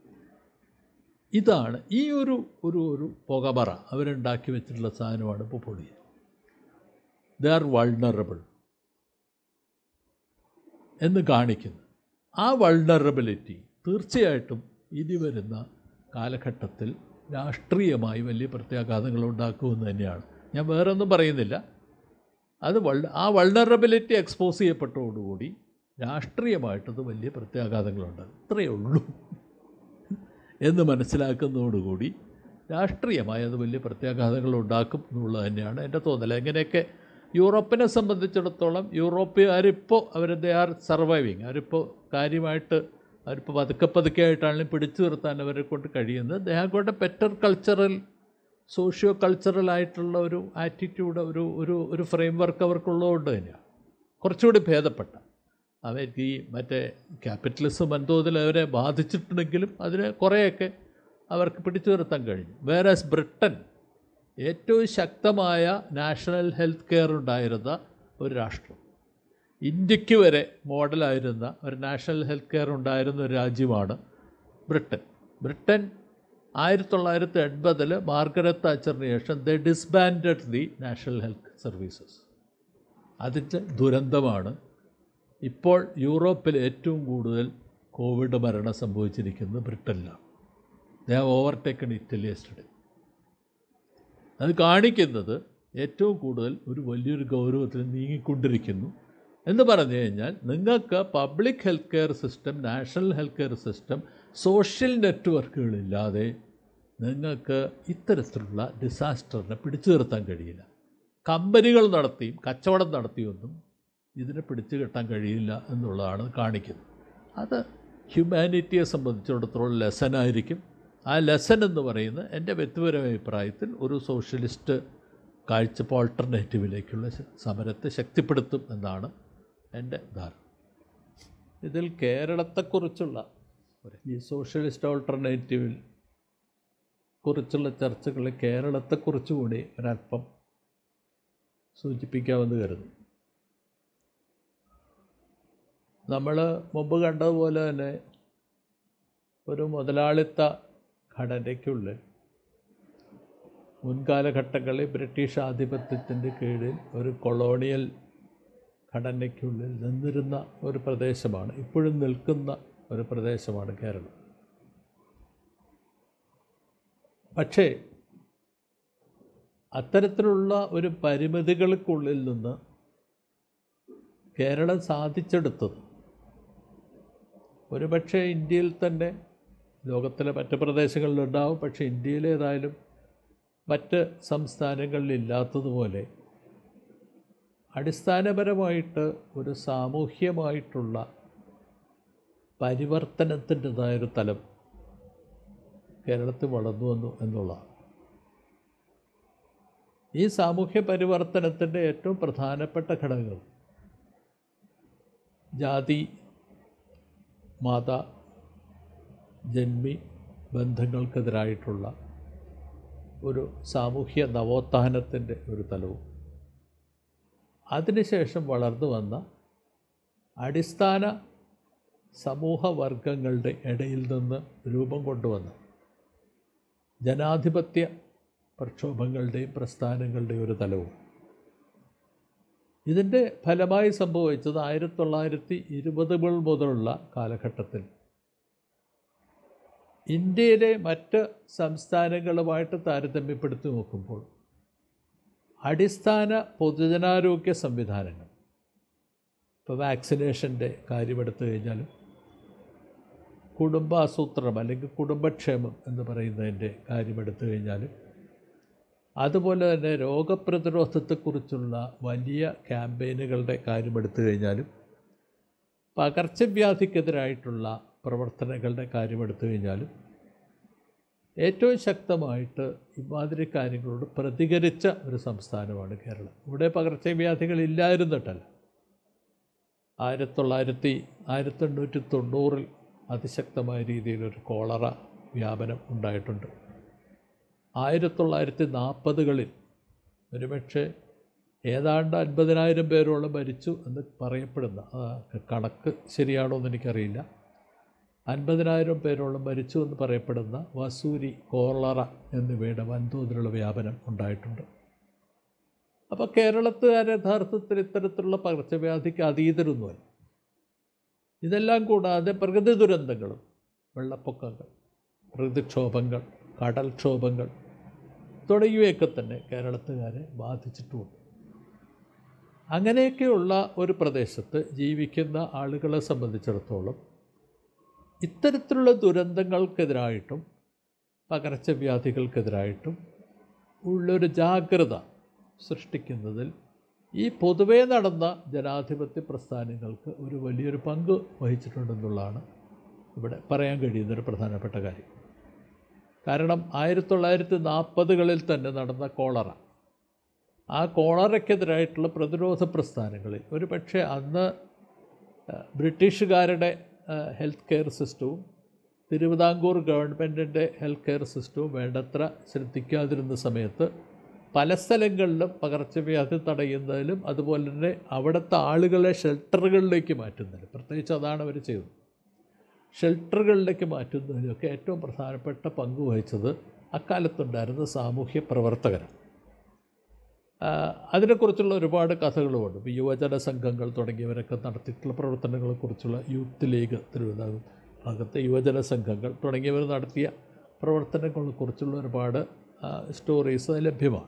ഇതാണ് ഈ ഒരു ഒരു ഒരു പുകമറ അവരുണ്ടാക്കി വെച്ചിട്ടുള്ള സാധനമാണ് ഇപ്പോൾ പൊളി ദേ ആർ വൾണറബിൾ എന്ന് കാണിക്കുന്നു ആ വൾണറബിലിറ്റി തീർച്ചയായിട്ടും ഇനി വരുന്ന കാലഘട്ടത്തിൽ രാഷ്ട്രീയമായി വലിയ പ്രത്യാഘാതങ്ങൾ ഉണ്ടാക്കുമെന്ന് തന്നെയാണ് ഞാൻ വേറെ ഒന്നും പറയുന്നില്ല അത് വൾ ആ വൾണറബിലിറ്റി എക്സ്പോസ് ചെയ്യപ്പെട്ടതോടുകൂടി രാഷ്ട്രീയമായിട്ടത് വലിയ പ്രത്യാഘാതങ്ങളുണ്ട് ഇത്രയേ ഉള്ളൂ എന്ന് മനസ്സിലാക്കുന്നതോടുകൂടി രാഷ്ട്രീയമായി അത് വലിയ പ്രത്യാഘാതങ്ങൾ ഉണ്ടാക്കും എന്നുള്ളത് തന്നെയാണ് എൻ്റെ തോന്നൽ എങ്ങനെയൊക്കെ യൂറോപ്പിനെ സംബന്ധിച്ചിടത്തോളം യൂറോപ്യക്കാരിപ്പോൾ അവർ ദേ ആർ സർവൈവിങ് അവരിപ്പോൾ കാര്യമായിട്ട് അവരിപ്പോൾ പതുക്കെ പതുക്കെ ആയിട്ടാണെങ്കിലും പിടിച്ചു നിർത്താൻ അവരെ കൊണ്ട് കഴിയുന്നത് they have got a better cultural socio cultural ആയിട്ടുള്ള ഒരു ആറ്റിറ്റ്യൂഡ് ഒരു ഒരു ഒരു ഫ്രെയിം വർക്ക് അവർക്കുള്ളതുകൊണ്ട് തന്നെയാണ് കുറച്ചുകൂടി ഭേദപ്പെട്ട അവർക്ക് ഈ മറ്റേ ക്യാപിറ്റലിസം വൻതോതിൽ അവരെ ബാധിച്ചിട്ടുണ്ടെങ്കിലും അതിനെ കുറേയൊക്കെ അവർക്ക് പിടിച്ചു നിർത്താൻ കഴിഞ്ഞു വേറസ് ബ്രിട്ടൻ ഏറ്റവും ശക്തമായ നാഷണൽ ഹെൽത്ത് കെയർ ഉണ്ടായിരുന്ന ഒരു രാഷ്ട്രം ഇന്ത്യക്ക് വരെ മോഡലായിരുന്ന ഒരു നാഷണൽ ഹെൽത്ത് കെയർ ഉണ്ടായിരുന്ന ഒരു രാജ്യമാണ് ബ്രിട്ടൻ ബ്രിട്ടൻ ആയിരത്തി തൊള്ളായിരത്തി എൺപതിൽ മാർഗരറ്റ് താച്ചറിന് ശേഷം the disbanded the national health services അതിൻ്റെ ദുരന്തമാണ് ഇപ്പോൾ യൂറോപ്പിൽ ഏറ്റവും കൂടുതൽ കോവിഡ് മരണം സംഭവിച്ചിരിക്കുന്നത് ബ്രിട്ടനിലാണ് they have overtaken Italy a study അത് കാണിക്കുന്നത് ഏറ്റവും കൂടുതൽ ഒരു വലിയൊരു ഗൗരവത്തിൽ നീങ്ങിക്കൊണ്ടിരിക്കുന്നു എന്ന് പറഞ്ഞു കഴിഞ്ഞാൽ നിങ്ങൾക്ക് public health care system national health care system social നെറ്റ്വർക്കുകളില്ലാതെ നിങ്ങൾക്ക് ഇത്തരത്തിലുള്ള ഡിസാസ്റ്ററിനെ പിടിച്ചു നിർത്താൻ കഴിയില്ല കമ്പനികൾ നടത്തിയും കച്ചവടം നടത്തിയൊന്നും ഇതിനെ പിടിച്ചു കെട്ടാൻ കഴിയില്ല എന്നുള്ളതാണ് കാണിക്കുന്നത് അത് ഹ്യൂമാനിറ്റിയെ സംബന്ധിച്ചിടത്തോളം ലെസനായിരിക്കും ആ ലെസൺ എന്ന് പറയുന്നത് എൻ്റെ വ്യക്തിപരമായ അഭിപ്രായത്തിൽ ഒരു സോഷ്യലിസ്റ്റ് കാഴ്ചപ്പ് ഓൾട്ടർനേറ്റീവിലേക്കുള്ള സമരത്തെ ശക്തിപ്പെടുത്തും എന്നാണ് എൻ്റെ ധാരണ ഇതിൽ കേരളത്തെക്കുറിച്ചുള്ള ഈ സോഷ്യലിസ്റ്റ് ഓൾട്ടർനേറ്റീവിൽ കുറിച്ചുള്ള ചർച്ചകളിൽ കേരളത്തെക്കുറിച്ച് കൂടി ഒരല്പം സൂചിപ്പിക്കാമെന്ന് കരുതുന്നു നമ്മൾ മുമ്പ് കണ്ടതുപോലെ തന്നെ ഒരു മുതലാളിത്ത ഘടനയ്ക്കുള്ളിൽ മുൻകാലഘട്ടങ്ങളിൽ ബ്രിട്ടീഷ് ആധിപത്യത്തിൻ്റെ കീഴിൽ ഒരു കൊളോണിയൽ ഘടനയ്ക്കുള്ളിൽ നിന്നിരുന്ന ഒരു പ്രദേശമാണ് ഇപ്പോഴും നിൽക്കുന്ന ഒരു പ്രദേശമാണ് കേരളം പക്ഷേ അത്തരത്തിലുള്ള ഒരു പരിമിതികൾക്കുള്ളിൽ നിന്ന് കേരളം സാധിച്ചെടുത്തത് ഒരുപക്ഷെ ഇന്ത്യയിൽ തന്നെ ലോകത്തിലെ മറ്റ് പ്രദേശങ്ങളിലുണ്ടാവും പക്ഷേ ഇന്ത്യയിലേതായാലും മറ്റ് സംസ്ഥാനങ്ങളിലില്ലാത്തതുപോലെ അടിസ്ഥാനപരമായിട്ട് ഒരു സാമൂഹ്യമായിട്ടുള്ള പരിവർത്തനത്തിൻ്റെതായൊരു തലം കേരളത്തിൽ വളർന്നു വന്നു എന്നുള്ളതാണ് ഈ സാമൂഹ്യ പരിവർത്തനത്തിൻ്റെ ഏറ്റവും പ്രധാനപ്പെട്ട ഘടകങ്ങൾ ജാതി മത ജന്മി ബന്ധങ്ങൾക്കെതിരായിട്ടുള്ള ഒരു സാമൂഹ്യ നവോത്ഥാനത്തിൻ്റെ ഒരു തലവും അതിനുശേഷം വളർന്നു വന്ന അടിസ്ഥാന സമൂഹവർഗങ്ങളുടെ ഇടയിൽ നിന്ന് രൂപം കൊണ്ടുവന്ന ജനാധിപത്യ പ്രക്ഷോഭങ്ങളുടെയും പ്രസ്ഥാനങ്ങളുടെയും ഒരു തലവും ഇതിൻ്റെ ഫലമായി സംഭവിച്ചത് ആയിരത്തി തൊള്ളായിരത്തി ഇരുപതുകൾ മുതലുള്ള കാലഘട്ടത്തിൽ ഇന്ത്യയിലെ മറ്റ് സംസ്ഥാനങ്ങളുമായിട്ട് താരതമ്യപ്പെടുത്തി നോക്കുമ്പോൾ അടിസ്ഥാന പൊതുജനാരോഗ്യ സംവിധാനങ്ങൾ ഇപ്പോൾ വാക്സിനേഷൻ്റെ കാര്യമെടുത്തു കഴിഞ്ഞാലും കുടുംബാസൂത്രണം അല്ലെങ്കിൽ കുടുംബക്ഷേമം എന്ന് പറയുന്നതിൻ്റെ കാര്യമെടുത്തു കഴിഞ്ഞാലും അതുപോലെ തന്നെ രോഗപ്രതിരോധത്തെക്കുറിച്ചുള്ള വലിയ ക്യാമ്പയിനുകളുടെ കാര്യമെടുത്തു കഴിഞ്ഞാലും പകർച്ചവ്യാധിക്കെതിരായിട്ടുള്ള പ്രവർത്തനങ്ങളുടെ കാര്യമെടുത്തു കഴിഞ്ഞാലും ഏറ്റവും ശക്തമായിട്ട് ഇമാതിരി കാര്യങ്ങളോട് പ്രതികരിച്ച ഒരു സംസ്ഥാനമാണ് കേരളം ഇവിടെ പകർച്ചവ്യാധികൾ ഇല്ലായിരുന്നിട്ടല്ല ആയിരത്തി തൊള്ളായിരത്തി ആയിരത്തി എണ്ണൂറ്റി തൊണ്ണൂറിൽ അതിശക്തമായ രീതിയിലൊരു കോളറ വ്യാപനം ഉണ്ടായിട്ടുണ്ട് ആയിരത്തി തൊള്ളായിരത്തി നാൽപ്പതുകളിൽ ഒരുപക്ഷെ ഏതാണ്ട് അൻപതിനായിരം പേരോളം മരിച്ചു എന്ന് പറയപ്പെടുന്ന ആ കണക്ക് ശരിയാണോ എന്ന് എനിക്കറിയില്ല അൻപതിനായിരം പേരോളം മരിച്ചു എന്ന് പറയപ്പെടുന്ന വസൂരി കോളറ എന്നിവയുടെ വൻതോതിലുള്ള വ്യാപനം ഉണ്ടായിട്ടുണ്ട് അപ്പോൾ കേരളത്തുകാർ യഥാർത്ഥത്തിൽ ഇത്തരത്തിലുള്ള പകർച്ചവ്യാധിക്ക് അതീതരൊന്നുമല്ല ഇതെല്ലാം കൂടാതെ പ്രകൃതി ദുരന്തങ്ങളും വെള്ളപ്പൊക്കങ്ങൾ പ്രകൃതിക്ഷോഭങ്ങൾ കടൽക്ഷോഭങ്ങൾ തുടങ്ങിയവയൊക്കെ തന്നെ കേരളത്തുകാരെ ബാധിച്ചിട്ടുമുണ്ട് അങ്ങനെയൊക്കെയുള്ള ഒരു പ്രദേശത്ത് ജീവിക്കുന്ന ആളുകളെ സംബന്ധിച്ചിടത്തോളം ഇത്തരത്തിലുള്ള ദുരന്തങ്ങൾക്കെതിരായിട്ടും പകർച്ചവ്യാധികൾക്കെതിരായിട്ടും ഉള്ളൊരു ജാഗ്രത സൃഷ്ടിക്കുന്നതിൽ ഈ പൊതുവേ നടന്ന ജനാധിപത്യ പ്രസ്ഥാനങ്ങൾക്ക് ഒരു വലിയൊരു പങ്ക് വഹിച്ചിട്ടുണ്ടെന്നുള്ളതാണ് ഇവിടെ പറയാൻ കഴിയുന്നൊരു പ്രധാനപ്പെട്ട കാര്യം കാരണം ആയിരത്തി തൊള്ളായിരത്തി നാൽപ്പതുകളിൽ തന്നെ നടന്ന കോളറ ആ കോളറയ്ക്കെതിരായിട്ടുള്ള പ്രതിരോധ പ്രസ്ഥാനങ്ങളിൽ ഒരു പക്ഷേ അന്ന് ബ്രിട്ടീഷുകാരുടെ ഹെൽത്ത് കെയർ സിസ്റ്റവും തിരുവിതാംകൂർ ഗവൺമെൻറ്റിൻ്റെ ഹെൽത്ത് കെയർ സിസ്റ്റവും വേണ്ടത്ര ശ്രദ്ധിക്കാതിരുന്ന സമയത്ത് പല സ്ഥലങ്ങളിലും പകർച്ചവ്യാധി തടയുന്നതിലും അതുപോലെ തന്നെ അവിടുത്തെ ആളുകളെ ഷെൽട്ടറുകളിലേക്ക് മാറ്റുന്നതിലും പ്രത്യേകിച്ച് അതാണ് അവർ ചെയ്തത് ഷെൽട്ടറുകളിലേക്ക് മാറ്റുന്നതിനൊക്കെ ഏറ്റവും പ്രധാനപ്പെട്ട പങ്ക് വഹിച്ചത് അക്കാലത്തുണ്ടായിരുന്ന സാമൂഹ്യ പ്രവർത്തകരാണ് ആ, അതിനെക്കുറിച്ചുള്ള ഒരുപാട് കഥകളുമുണ്ട് ഇപ്പോൾ യുവജന സംഘങ്ങൾ തുടങ്ങിയവരൊക്കെ നടത്തിയിട്ടുള്ള പ്രവർത്തനങ്ങളെക്കുറിച്ചുള്ള യൂത്ത് ലീഗ് തിരുവിതാംകൂർ ഭാഗത്തെ യുവജന സംഘങ്ങൾ തുടങ്ങിയവർ നടത്തിയ പ്രവർത്തനങ്ങളെക്കുറിച്ചുള്ള ഒരുപാട് ആ, സ്റ്റോറീസ് ലഭ്യമാണ്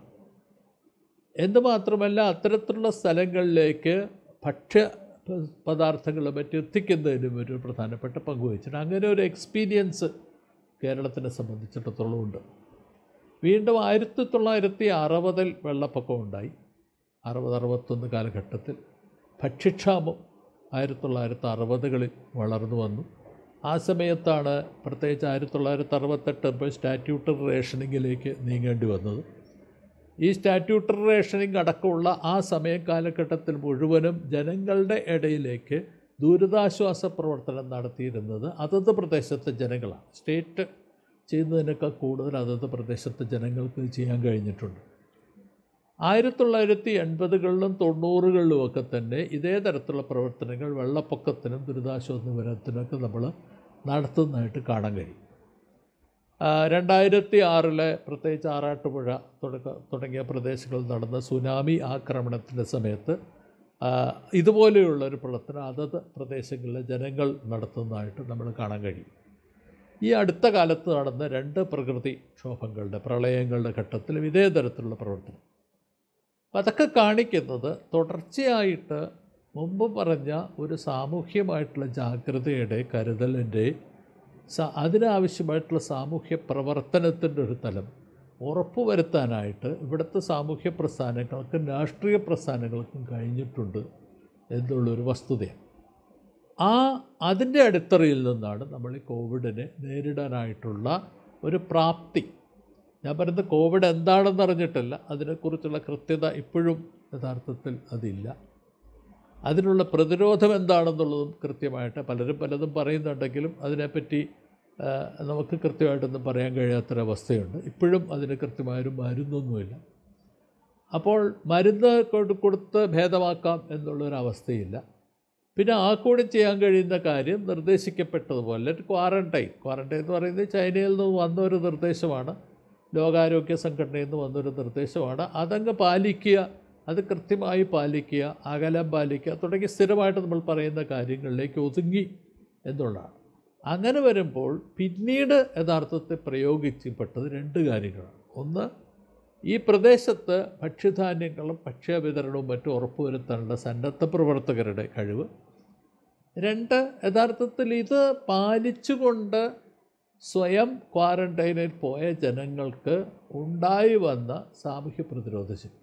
എന്ന് മാത്രമല്ല അത്തരത്തിലുള്ള സ്ഥലങ്ങളിലേക്ക് ഭക്ഷ്യ പ- പദാർത്ഥങ്ങളും മറ്റും എത്തിക്കുന്നതിനും ഒരു പ്രധാനപ്പെട്ട പങ്ക് വഹിച്ചിട്ടുണ്ട് അങ്ങനെ ഒരു എക്സ്പീരിയൻസ് കേരളത്തിനെ സംബന്ധിച്ചിടത്തോളം ഉണ്ട് വീണ്ടും ആയിരത്തി തൊള്ളായിരത്തി അറുപതിൽ വെള്ളപ്പൊക്കം ഉണ്ടായി അറുപത് അറുപത്തൊന്ന് കാലഘട്ടത്തിൽ ഭക്ഷ്യക്ഷാമം ആയിരത്തി തൊള്ളായിരത്തി അറുപതുകളിൽ വളർന്നു വന്നു ആ സമയത്താണ് പ്രത്യേകിച്ച് ആയിരത്തി തൊള്ളായിരത്തി അറുപത്തെട്ട് സ്റ്റാറ്റ്യൂട്ടറി റേഷനിങ്ങിലേക്ക് നീങ്ങേണ്ടി വന്നത് ഈ സ്റ്റാറ്റ്യൂട്ടറി റേഷനിങ് അടക്കമുള്ള ആ സമയ കാലഘട്ടത്തിൽ മുഴുവനും ജനങ്ങളുടെ ഇടയിലേക്ക് ദുരിതാശ്വാസ പ്രവർത്തനം നടത്തിയിരുന്നത് അതത് പ്രദേശത്തെ ജനങ്ങളാണ് സ്റ്റേറ്റ് ചെയ്യുന്നതിനേക്കാൾ കൂടുതൽ അതത് പ്രദേശത്തെ ജനങ്ങൾക്ക് ഇത് ചെയ്യാൻ കഴിഞ്ഞിട്ടുണ്ട് ആയിരത്തി തൊള്ളായിരത്തി എൺപതുകളിലും തൊണ്ണൂറുകളിലും ഒക്കെ തന്നെ ഇതേ തരത്തിലുള്ള പ്രവർത്തനങ്ങൾ വെള്ളപ്പൊക്കത്തിനും ദുരിതാശ്വാസ നിവാരണത്തിനൊക്കെ നമ്മൾ നടത്തുന്നതായിട്ട് കാണാൻ കഴിയും ആ, രണ്ടായിരത്തി ആറിലെ പ്രത്യേകിച്ച് ആറാട്ടുപുഴ തുടക്ക തുടങ്ങിയ പ്രദേശങ്ങളിൽ നടന്ന സുനാമി ആക്രമണത്തിൻ്റെ സമയത്ത് ആ, ഇതുപോലെയുള്ള ഒരു പ്രവർത്തനം അതത് പ്രദേശങ്ങളിലെ ജനങ്ങൾ നടത്തുന്നതായിട്ട് നമ്മൾ കാണാൻ കഴിയും ഈ അടുത്ത കാലത്ത് നടന്ന രണ്ട് പ്രകൃതി ക്ഷോഭങ്ങളുടെ പ്രളയങ്ങളുടെ ഘട്ടത്തിലും ഇതേ തരത്തിലുള്ള പ്രവർത്തനം അപ്പം അതൊക്കെ കാണിക്കുന്നത് തുടർച്ചയായിട്ട് മുമ്പ് പറഞ്ഞ ഒരു സാമൂഹ്യമായിട്ടുള്ള ജാഗ്രതയുടെ കരുതലിൻ്റെ സ അതിനാവശ്യമായിട്ടുള്ള സാമൂഹ്യ പ്രവർത്തനത്തിൻ്റെ ഒരു തലം ഉറപ്പുവരുത്താനായിട്ട് ഇവിടുത്തെ സാമൂഹ്യ പ്രസ്ഥാനങ്ങൾക്കും രാഷ്ട്രീയ പ്രസ്ഥാനങ്ങൾക്കും കഴിഞ്ഞിട്ടുണ്ട് എന്നുള്ളൊരു വസ്തുതയാണ് ആ അതിൻ്റെ അടിത്തറയിൽ നിന്നാണ് നമ്മൾ ഈ കോവിഡിനെ നേരിടാനായിട്ടുള്ള ഒരു പ്രാപ്തി ഞാൻ പറയുന്നത് കോവിഡ് എന്താണെന്ന് അറിഞ്ഞിട്ടല്ല അതിനെക്കുറിച്ചുള്ള കൃത്യത ഇപ്പോഴും യഥാർത്ഥത്തിൽ അതില്ല അതിനുള്ള പ്രതിരോധം എന്താണെന്നുള്ളതും കൃത്യമായിട്ട് പലരും പലതും പറയുന്നുണ്ടെങ്കിലും അതിനെപ്പറ്റി ആ, നമുക്ക് കൃത്യമായിട്ടൊന്നും പറയാൻ കഴിയാത്തൊരവസ്ഥയുണ്ട് ഇപ്പോഴും അതിന് കൃത്യമായൊരു മരുന്നൊന്നുമില്ല അപ്പോൾ മരുന്ന് കൊണ്ട് കൊടുത്ത് ഭേദമാക്കാം എന്നുള്ളൊരവസ്ഥയില്ല പിന്നെ ആ കൂടി ചെയ്യാൻ കഴിയുന്ന കാര്യം നിർദ്ദേശിക്കപ്പെട്ടതുപോലെ ക്വാറൻറ്റൈൻ ക്വാറൻറ്റൈൻ എന്ന് പറയുന്നത് ചൈനയിൽ നിന്ന് വന്ന ഒരു നിർദ്ദേശമാണ് ലോകാരോഗ്യ സംഘടനയിൽ നിന്ന് വന്നൊരു നിർദ്ദേശമാണ് അതങ്ങ് പാലിക്കുക അത് കൃത്യമായി പാലിക്കുക അകലം പാലിക്കുക തുടങ്ങി സ്ഥിരമായിട്ട് നമ്മൾ പറയുന്ന കാര്യങ്ങളിലേക്ക് ഒതുങ്ങി എന്നുള്ളതാണ് അങ്ങനെ വരുമ്പോൾ പിന്നീട് യഥാർത്ഥത്തിൽ പ്രയോഗിക്കപ്പെട്ടത് രണ്ട് കാര്യങ്ങളാണ് ഒന്ന് ഈ പ്രദേശത്ത് ഭക്ഷ്യധാന്യങ്ങളും ഭക്ഷ്യവിതരണവും മറ്റും ഉറപ്പുവരുത്താനുള്ള സന്നദ്ധ പ്രവർത്തകരുടെ കഴിവ് രണ്ട് യഥാർത്ഥത്തിൽ ഇത് പാലിച്ചുകൊണ്ട് സ്വയം ക്വാറൻറ്റൈനിൽ പോയ ജനങ്ങൾക്ക് ഉണ്ടായി വന്ന സാമൂഹ്യ പ്രതിരോധ ശക്തി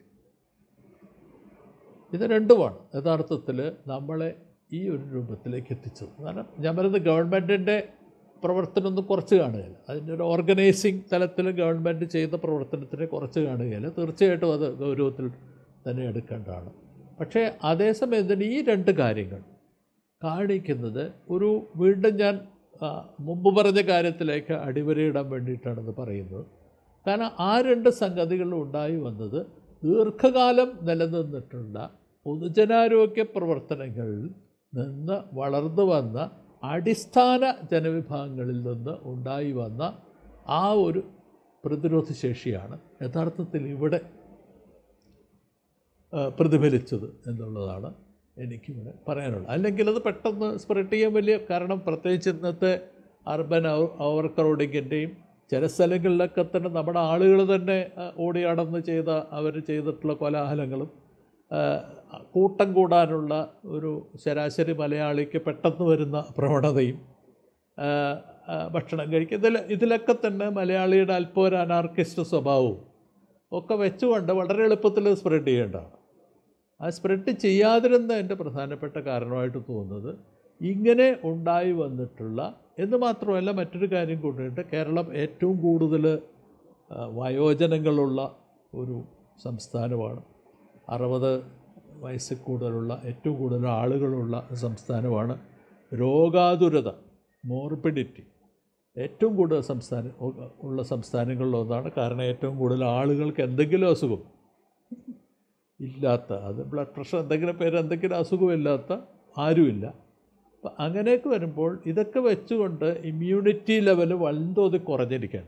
ഇത് രണ്ടുമാണ് യഥാർത്ഥത്തിൽ നമ്മളെ ഈ ഒരു രൂപത്തിലേക്ക് എത്തിച്ചത് കാരണം ഞാൻ പറയുന്നത് ഗവൺമെൻറ്റിൻ്റെ പ്രവർത്തനം ഒന്നും കുറച്ച് കാണുകയില്ല അതിൻ്റെ ഒരു ഓർഗനൈസിങ് തലത്തിൽ ഗവൺമെൻറ് ചെയ്യുന്ന പ്രവർത്തനത്തിനെ കുറച്ച് കാണുകയില്ല തീർച്ചയായിട്ടും അത് ഗൗരവത്തിൽ തന്നെ എടുക്കേണ്ടതാണ് പക്ഷേ അതേസമയം തന്നെ ഈ രണ്ട് കാര്യങ്ങൾ കാണിക്കുന്നത് ഒരു വീണ്ടും ഞാൻ ആ, മുമ്പ് പറഞ്ഞ കാര്യത്തിലേക്ക് അടിവരയിടാൻ വേണ്ടിയിട്ടാണിത് പറയുന്നത് കാരണം ആ രണ്ട് സംഗതികളും ഉണ്ടായി വന്നത് ദീർഘകാലം നിലനിന്നിട്ടുള്ള പൊതുജനാരോഗ്യ പ്രവർത്തനങ്ങളിൽ നിന്ന് വളർന്നു വന്ന അടിസ്ഥാന ജനവിഭാഗങ്ങളിൽ നിന്ന് ഉണ്ടായി വന്ന ആ ഒരു പ്രതിരോധ ശേഷിയാണ് യഥാർത്ഥത്തിൽ ഇവിടെ ആ, പ്രതിഫലിച്ചത് എന്നുള്ളതാണ് എനിക്കിവിടെ പറയാനുള്ളത് അല്ലെങ്കിൽ അത് പെട്ടെന്ന് സ്പ്രെഡ് ചെയ്യാൻ വലിയ കാരണം പ്രത്യേകിച്ച് ഇന്നത്തെ അർബൻ ഓവർ ക്രൗഡിങ്ങിൻ്റെയും ചില സ്ഥലങ്ങളിലൊക്കെ തന്നെ നമ്മുടെ ആളുകൾ തന്നെ ആ, ഓടി അടന്ന് ചെയ്ത അവർ ചെയ്തിട്ടുള്ള കോലാഹലങ്ങളും ആ, കൂട്ടം കൂടാനുള്ള ഒരു ശരാശരി മലയാളിക്ക് പെട്ടെന്ന് വരുന്ന പ്രവണതയും ആ, ആ, ഭക്ഷണം കഴിക്കുക ഇതിൽ ഇതിലൊക്കെ തന്നെ മലയാളിയുടെ അല്പം ഒരു അനാർക്കിസ്റ്റ് സ്വഭാവവും ഒക്കെ വെച്ചുകൊണ്ട് വളരെ എളുപ്പത്തിൽ സ്പ്രെഡ് ചെയ്യേണ്ടതാണ് ആ സ്പ്രെഡ് ചെയ്യാതിരുന്നതിൻ്റെ പ്രധാനപ്പെട്ട കാരണമായിട്ട് തോന്നുന്നത് ഇങ്ങനെ ഉണ്ടായി വന്നിട്ടുള്ള എന്ന് മാത്രമല്ല മറ്റൊരു കാര്യം കൂടിയുണ്ട് കേരളം ഏറ്റവും കൂടുതൽ ആ, വയോജനങ്ങളുള്ള ഒരു സംസ്ഥാനമാണ് അറുപത് വയസ്സിൽ കൂടുതലുള്ള ഏറ്റവും കൂടുതൽ ആളുകളുള്ള സംസ്ഥാനമാണ് രോഗാതുരത മോർബിഡിറ്റി ഏറ്റവും കൂടുതൽ സംസ്ഥാന ഉള്ള സംസ്ഥാനങ്ങളിലൊന്നാണ് കാരണം ഏറ്റവും കൂടുതൽ ആളുകൾക്ക് എന്തെങ്കിലും അസുഖം ഇല്ലാത്ത അത് ബ്ലഡ് പ്രഷർ എന്തെങ്കിലും പേര് എന്തെങ്കിലും അസുഖമില്ലാത്ത ആരുമില്ല അപ്പം അങ്ങനെയൊക്കെ വരുമ്പോൾ ഇതൊക്കെ വെച്ചുകൊണ്ട് ഇമ്മ്യൂണിറ്റി ലെവൽ വൻതോതിൽ കുറഞ്ഞിരിക്കുകയാണ്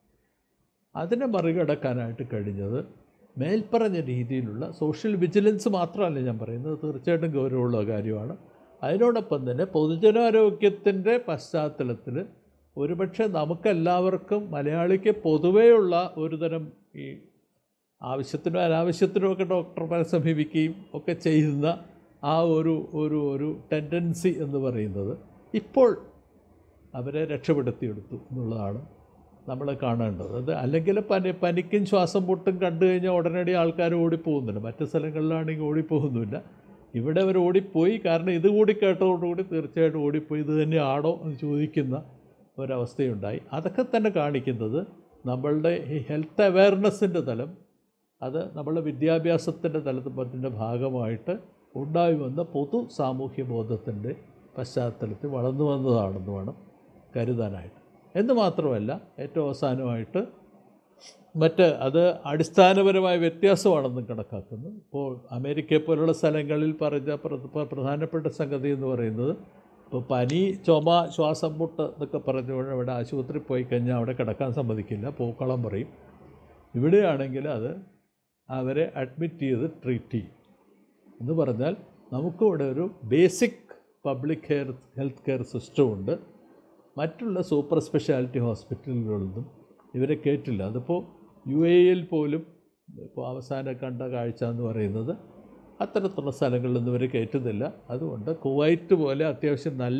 അതിനെ മറികടക്കാനായിട്ട് കഴിഞ്ഞത് മേൽപ്പറഞ്ഞ രീതിയിലുള്ള സോഷ്യൽ വിജിലൻസ് മാത്രമല്ല ഞാൻ പറയുന്നത് തീർച്ചയായിട്ടും ഗൗരവമുള്ള കാര്യമാണ് അതിനോടൊപ്പം തന്നെ പൊതുജനാരോഗ്യത്തിൻ്റെ പശ്ചാത്തലത്തിൽ ഒരുപക്ഷെ നമുക്കെല്ലാവർക്കും മലയാളിക്ക് പൊതുവെയുള്ള ഒരുതരം ഈ ആവശ്യത്തിനോ അനാവശ്യത്തിനോ ഒക്കെ ഡോക്ടർമാരെ സമീപിക്കുകയും ഒക്കെ ചെയ്യുന്ന ആ ഒരു ഒരു ഒരു ടെൻഡൻസി എന്ന് പറയുന്നത് ഇപ്പോൾ അവരെ രക്ഷപ്പെടുത്തിയെടുത്തു എന്നുള്ളതാണ് നമ്മൾ കാണേണ്ടത് അത് അല്ലെങ്കിൽ പനി പനിക്കും ശ്വാസം മുട്ടും കണ്ടു കഴിഞ്ഞാൽ ഉടനടി ആൾക്കാർ ഓടിപ്പോകുന്നില്ല മറ്റ് സ്ഥലങ്ങളിലാണെങ്കിൽ ഓടിപ്പോകുന്നില്ല ഇവിടെ അവർ ഓടിപ്പോയി കാരണം ഇത് കൂടി കേട്ടതോടുകൂടി തീർച്ചയായിട്ടും ഓടിപ്പോയി ഇത് തന്നെയാണോ എന്ന് ചോദിക്കുന്ന ഒരവസ്ഥയുണ്ടായി അതൊക്കെ തന്നെ കാണിക്കുന്നത് നമ്മളുടെ ഈ ഹെൽത്ത് അവയർനെസ്സിൻ്റെ തലം അത് നമ്മളുടെ വിദ്യാഭ്യാസത്തിൻ്റെ തലത്തിൻ്റെ ഭാഗമായിട്ട് ഉണ്ടായി വന്ന പൊതു സാമൂഹ്യ ബോധത്തിൻ്റെ പശ്ചാത്തലത്തിൽ വളർന്നു വന്നതാണെന്ന് വേണം കരുതാനായിട്ട് എന്ന് മാത്രമല്ല ഏറ്റവും അവസാനമായിട്ട് മറ്റ് അത് അടിസ്ഥാനപരമായ വ്യത്യാസമാണെന്നും കണക്കാക്കുന്നു ഇപ്പോൾ അമേരിക്കയെ പോലുള്ള സ്ഥലങ്ങളിൽ പറഞ്ഞ പ്ര- പ്രധാനപ്പെട്ട സംഗതി എന്ന് പറയുന്നത് ഇപ്പോൾ പനി ചുമ ശ്വാസം മുട്ട് എന്നൊക്കെ പറഞ്ഞു അവിടെ ആശുപത്രി പോയി കഴിഞ്ഞാൽ അവിടെ കിടക്കാൻ സമ്മതിക്കില്ല പൂക്കളം പറയും ഇവിടെയാണെങ്കിൽ അത് അവരെ അഡ്മിറ്റ് ചെയ്ത് ട്രീറ്റ് ചെയ്യും എന്ന് പറഞ്ഞാൽ നമുക്കിവിടെ ഒരു basic public hair health care system ഉണ്ട് മറ്റുള്ള സൂപ്പർ സ്പെഷ്യാലിറ്റി ഹോസ്പിറ്റലുകളിലൊന്നും ഇവരെ കേട്ടില്ല അതിപ്പോൾ യു എയിൽ പോലും ഇപ്പോൾ അവസാനം കണ്ട കാഴ്ച എന്ന് പറയുന്നത് അത്തരത്തിലുള്ള സ്ഥലങ്ങളിലൊന്നും ഇവരെ കയറ്റുന്നില്ല അതുകൊണ്ട് കുവൈറ്റ് പോലെ അത്യാവശ്യം നല്ല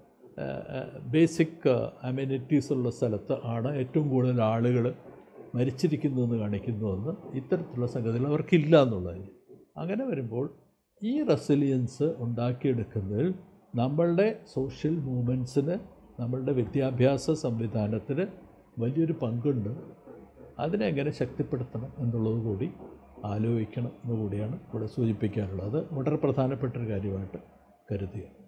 ബേസിക് അമ്യൂണിറ്റീസ് ഉള്ള സ്ഥലത്ത് ആണ് ഏറ്റവും കൂടുതൽ ആളുകൾ മരിച്ചിരിക്കുന്നതെന്ന് കാണിക്കുന്നുവെന്ന് ഇത്തരത്തിലുള്ള സംഗതികൾ അവർക്കില്ല എന്നുള്ളത് അങ്ങനെ വരുമ്പോൾ ഈ റെസിലിയൻസ് ഉണ്ടാക്കിയെടുക്കുന്നതിൽ നമ്മളുടെ സോഷ്യൽ മൂവ്മെൻറ്റ്സിന് നമ്മളുടെ വിദ്യാഭ്യാസ സംവിധാനത്തിന് വലിയൊരു പങ്കുണ്ട് അതിനെ എങ്ങനെ ശക്തിപ്പെടുത്തണം എന്നുള്ളത് കൂടി ആലോചിക്കണം എന്നുകൂടിയാണ് ഇവിടെ സൂചിപ്പിക്കാനുള്ളത് അത് വളരെ പ്രധാനപ്പെട്ട ഒരു കാര്യമായിട്ട് കരുതുക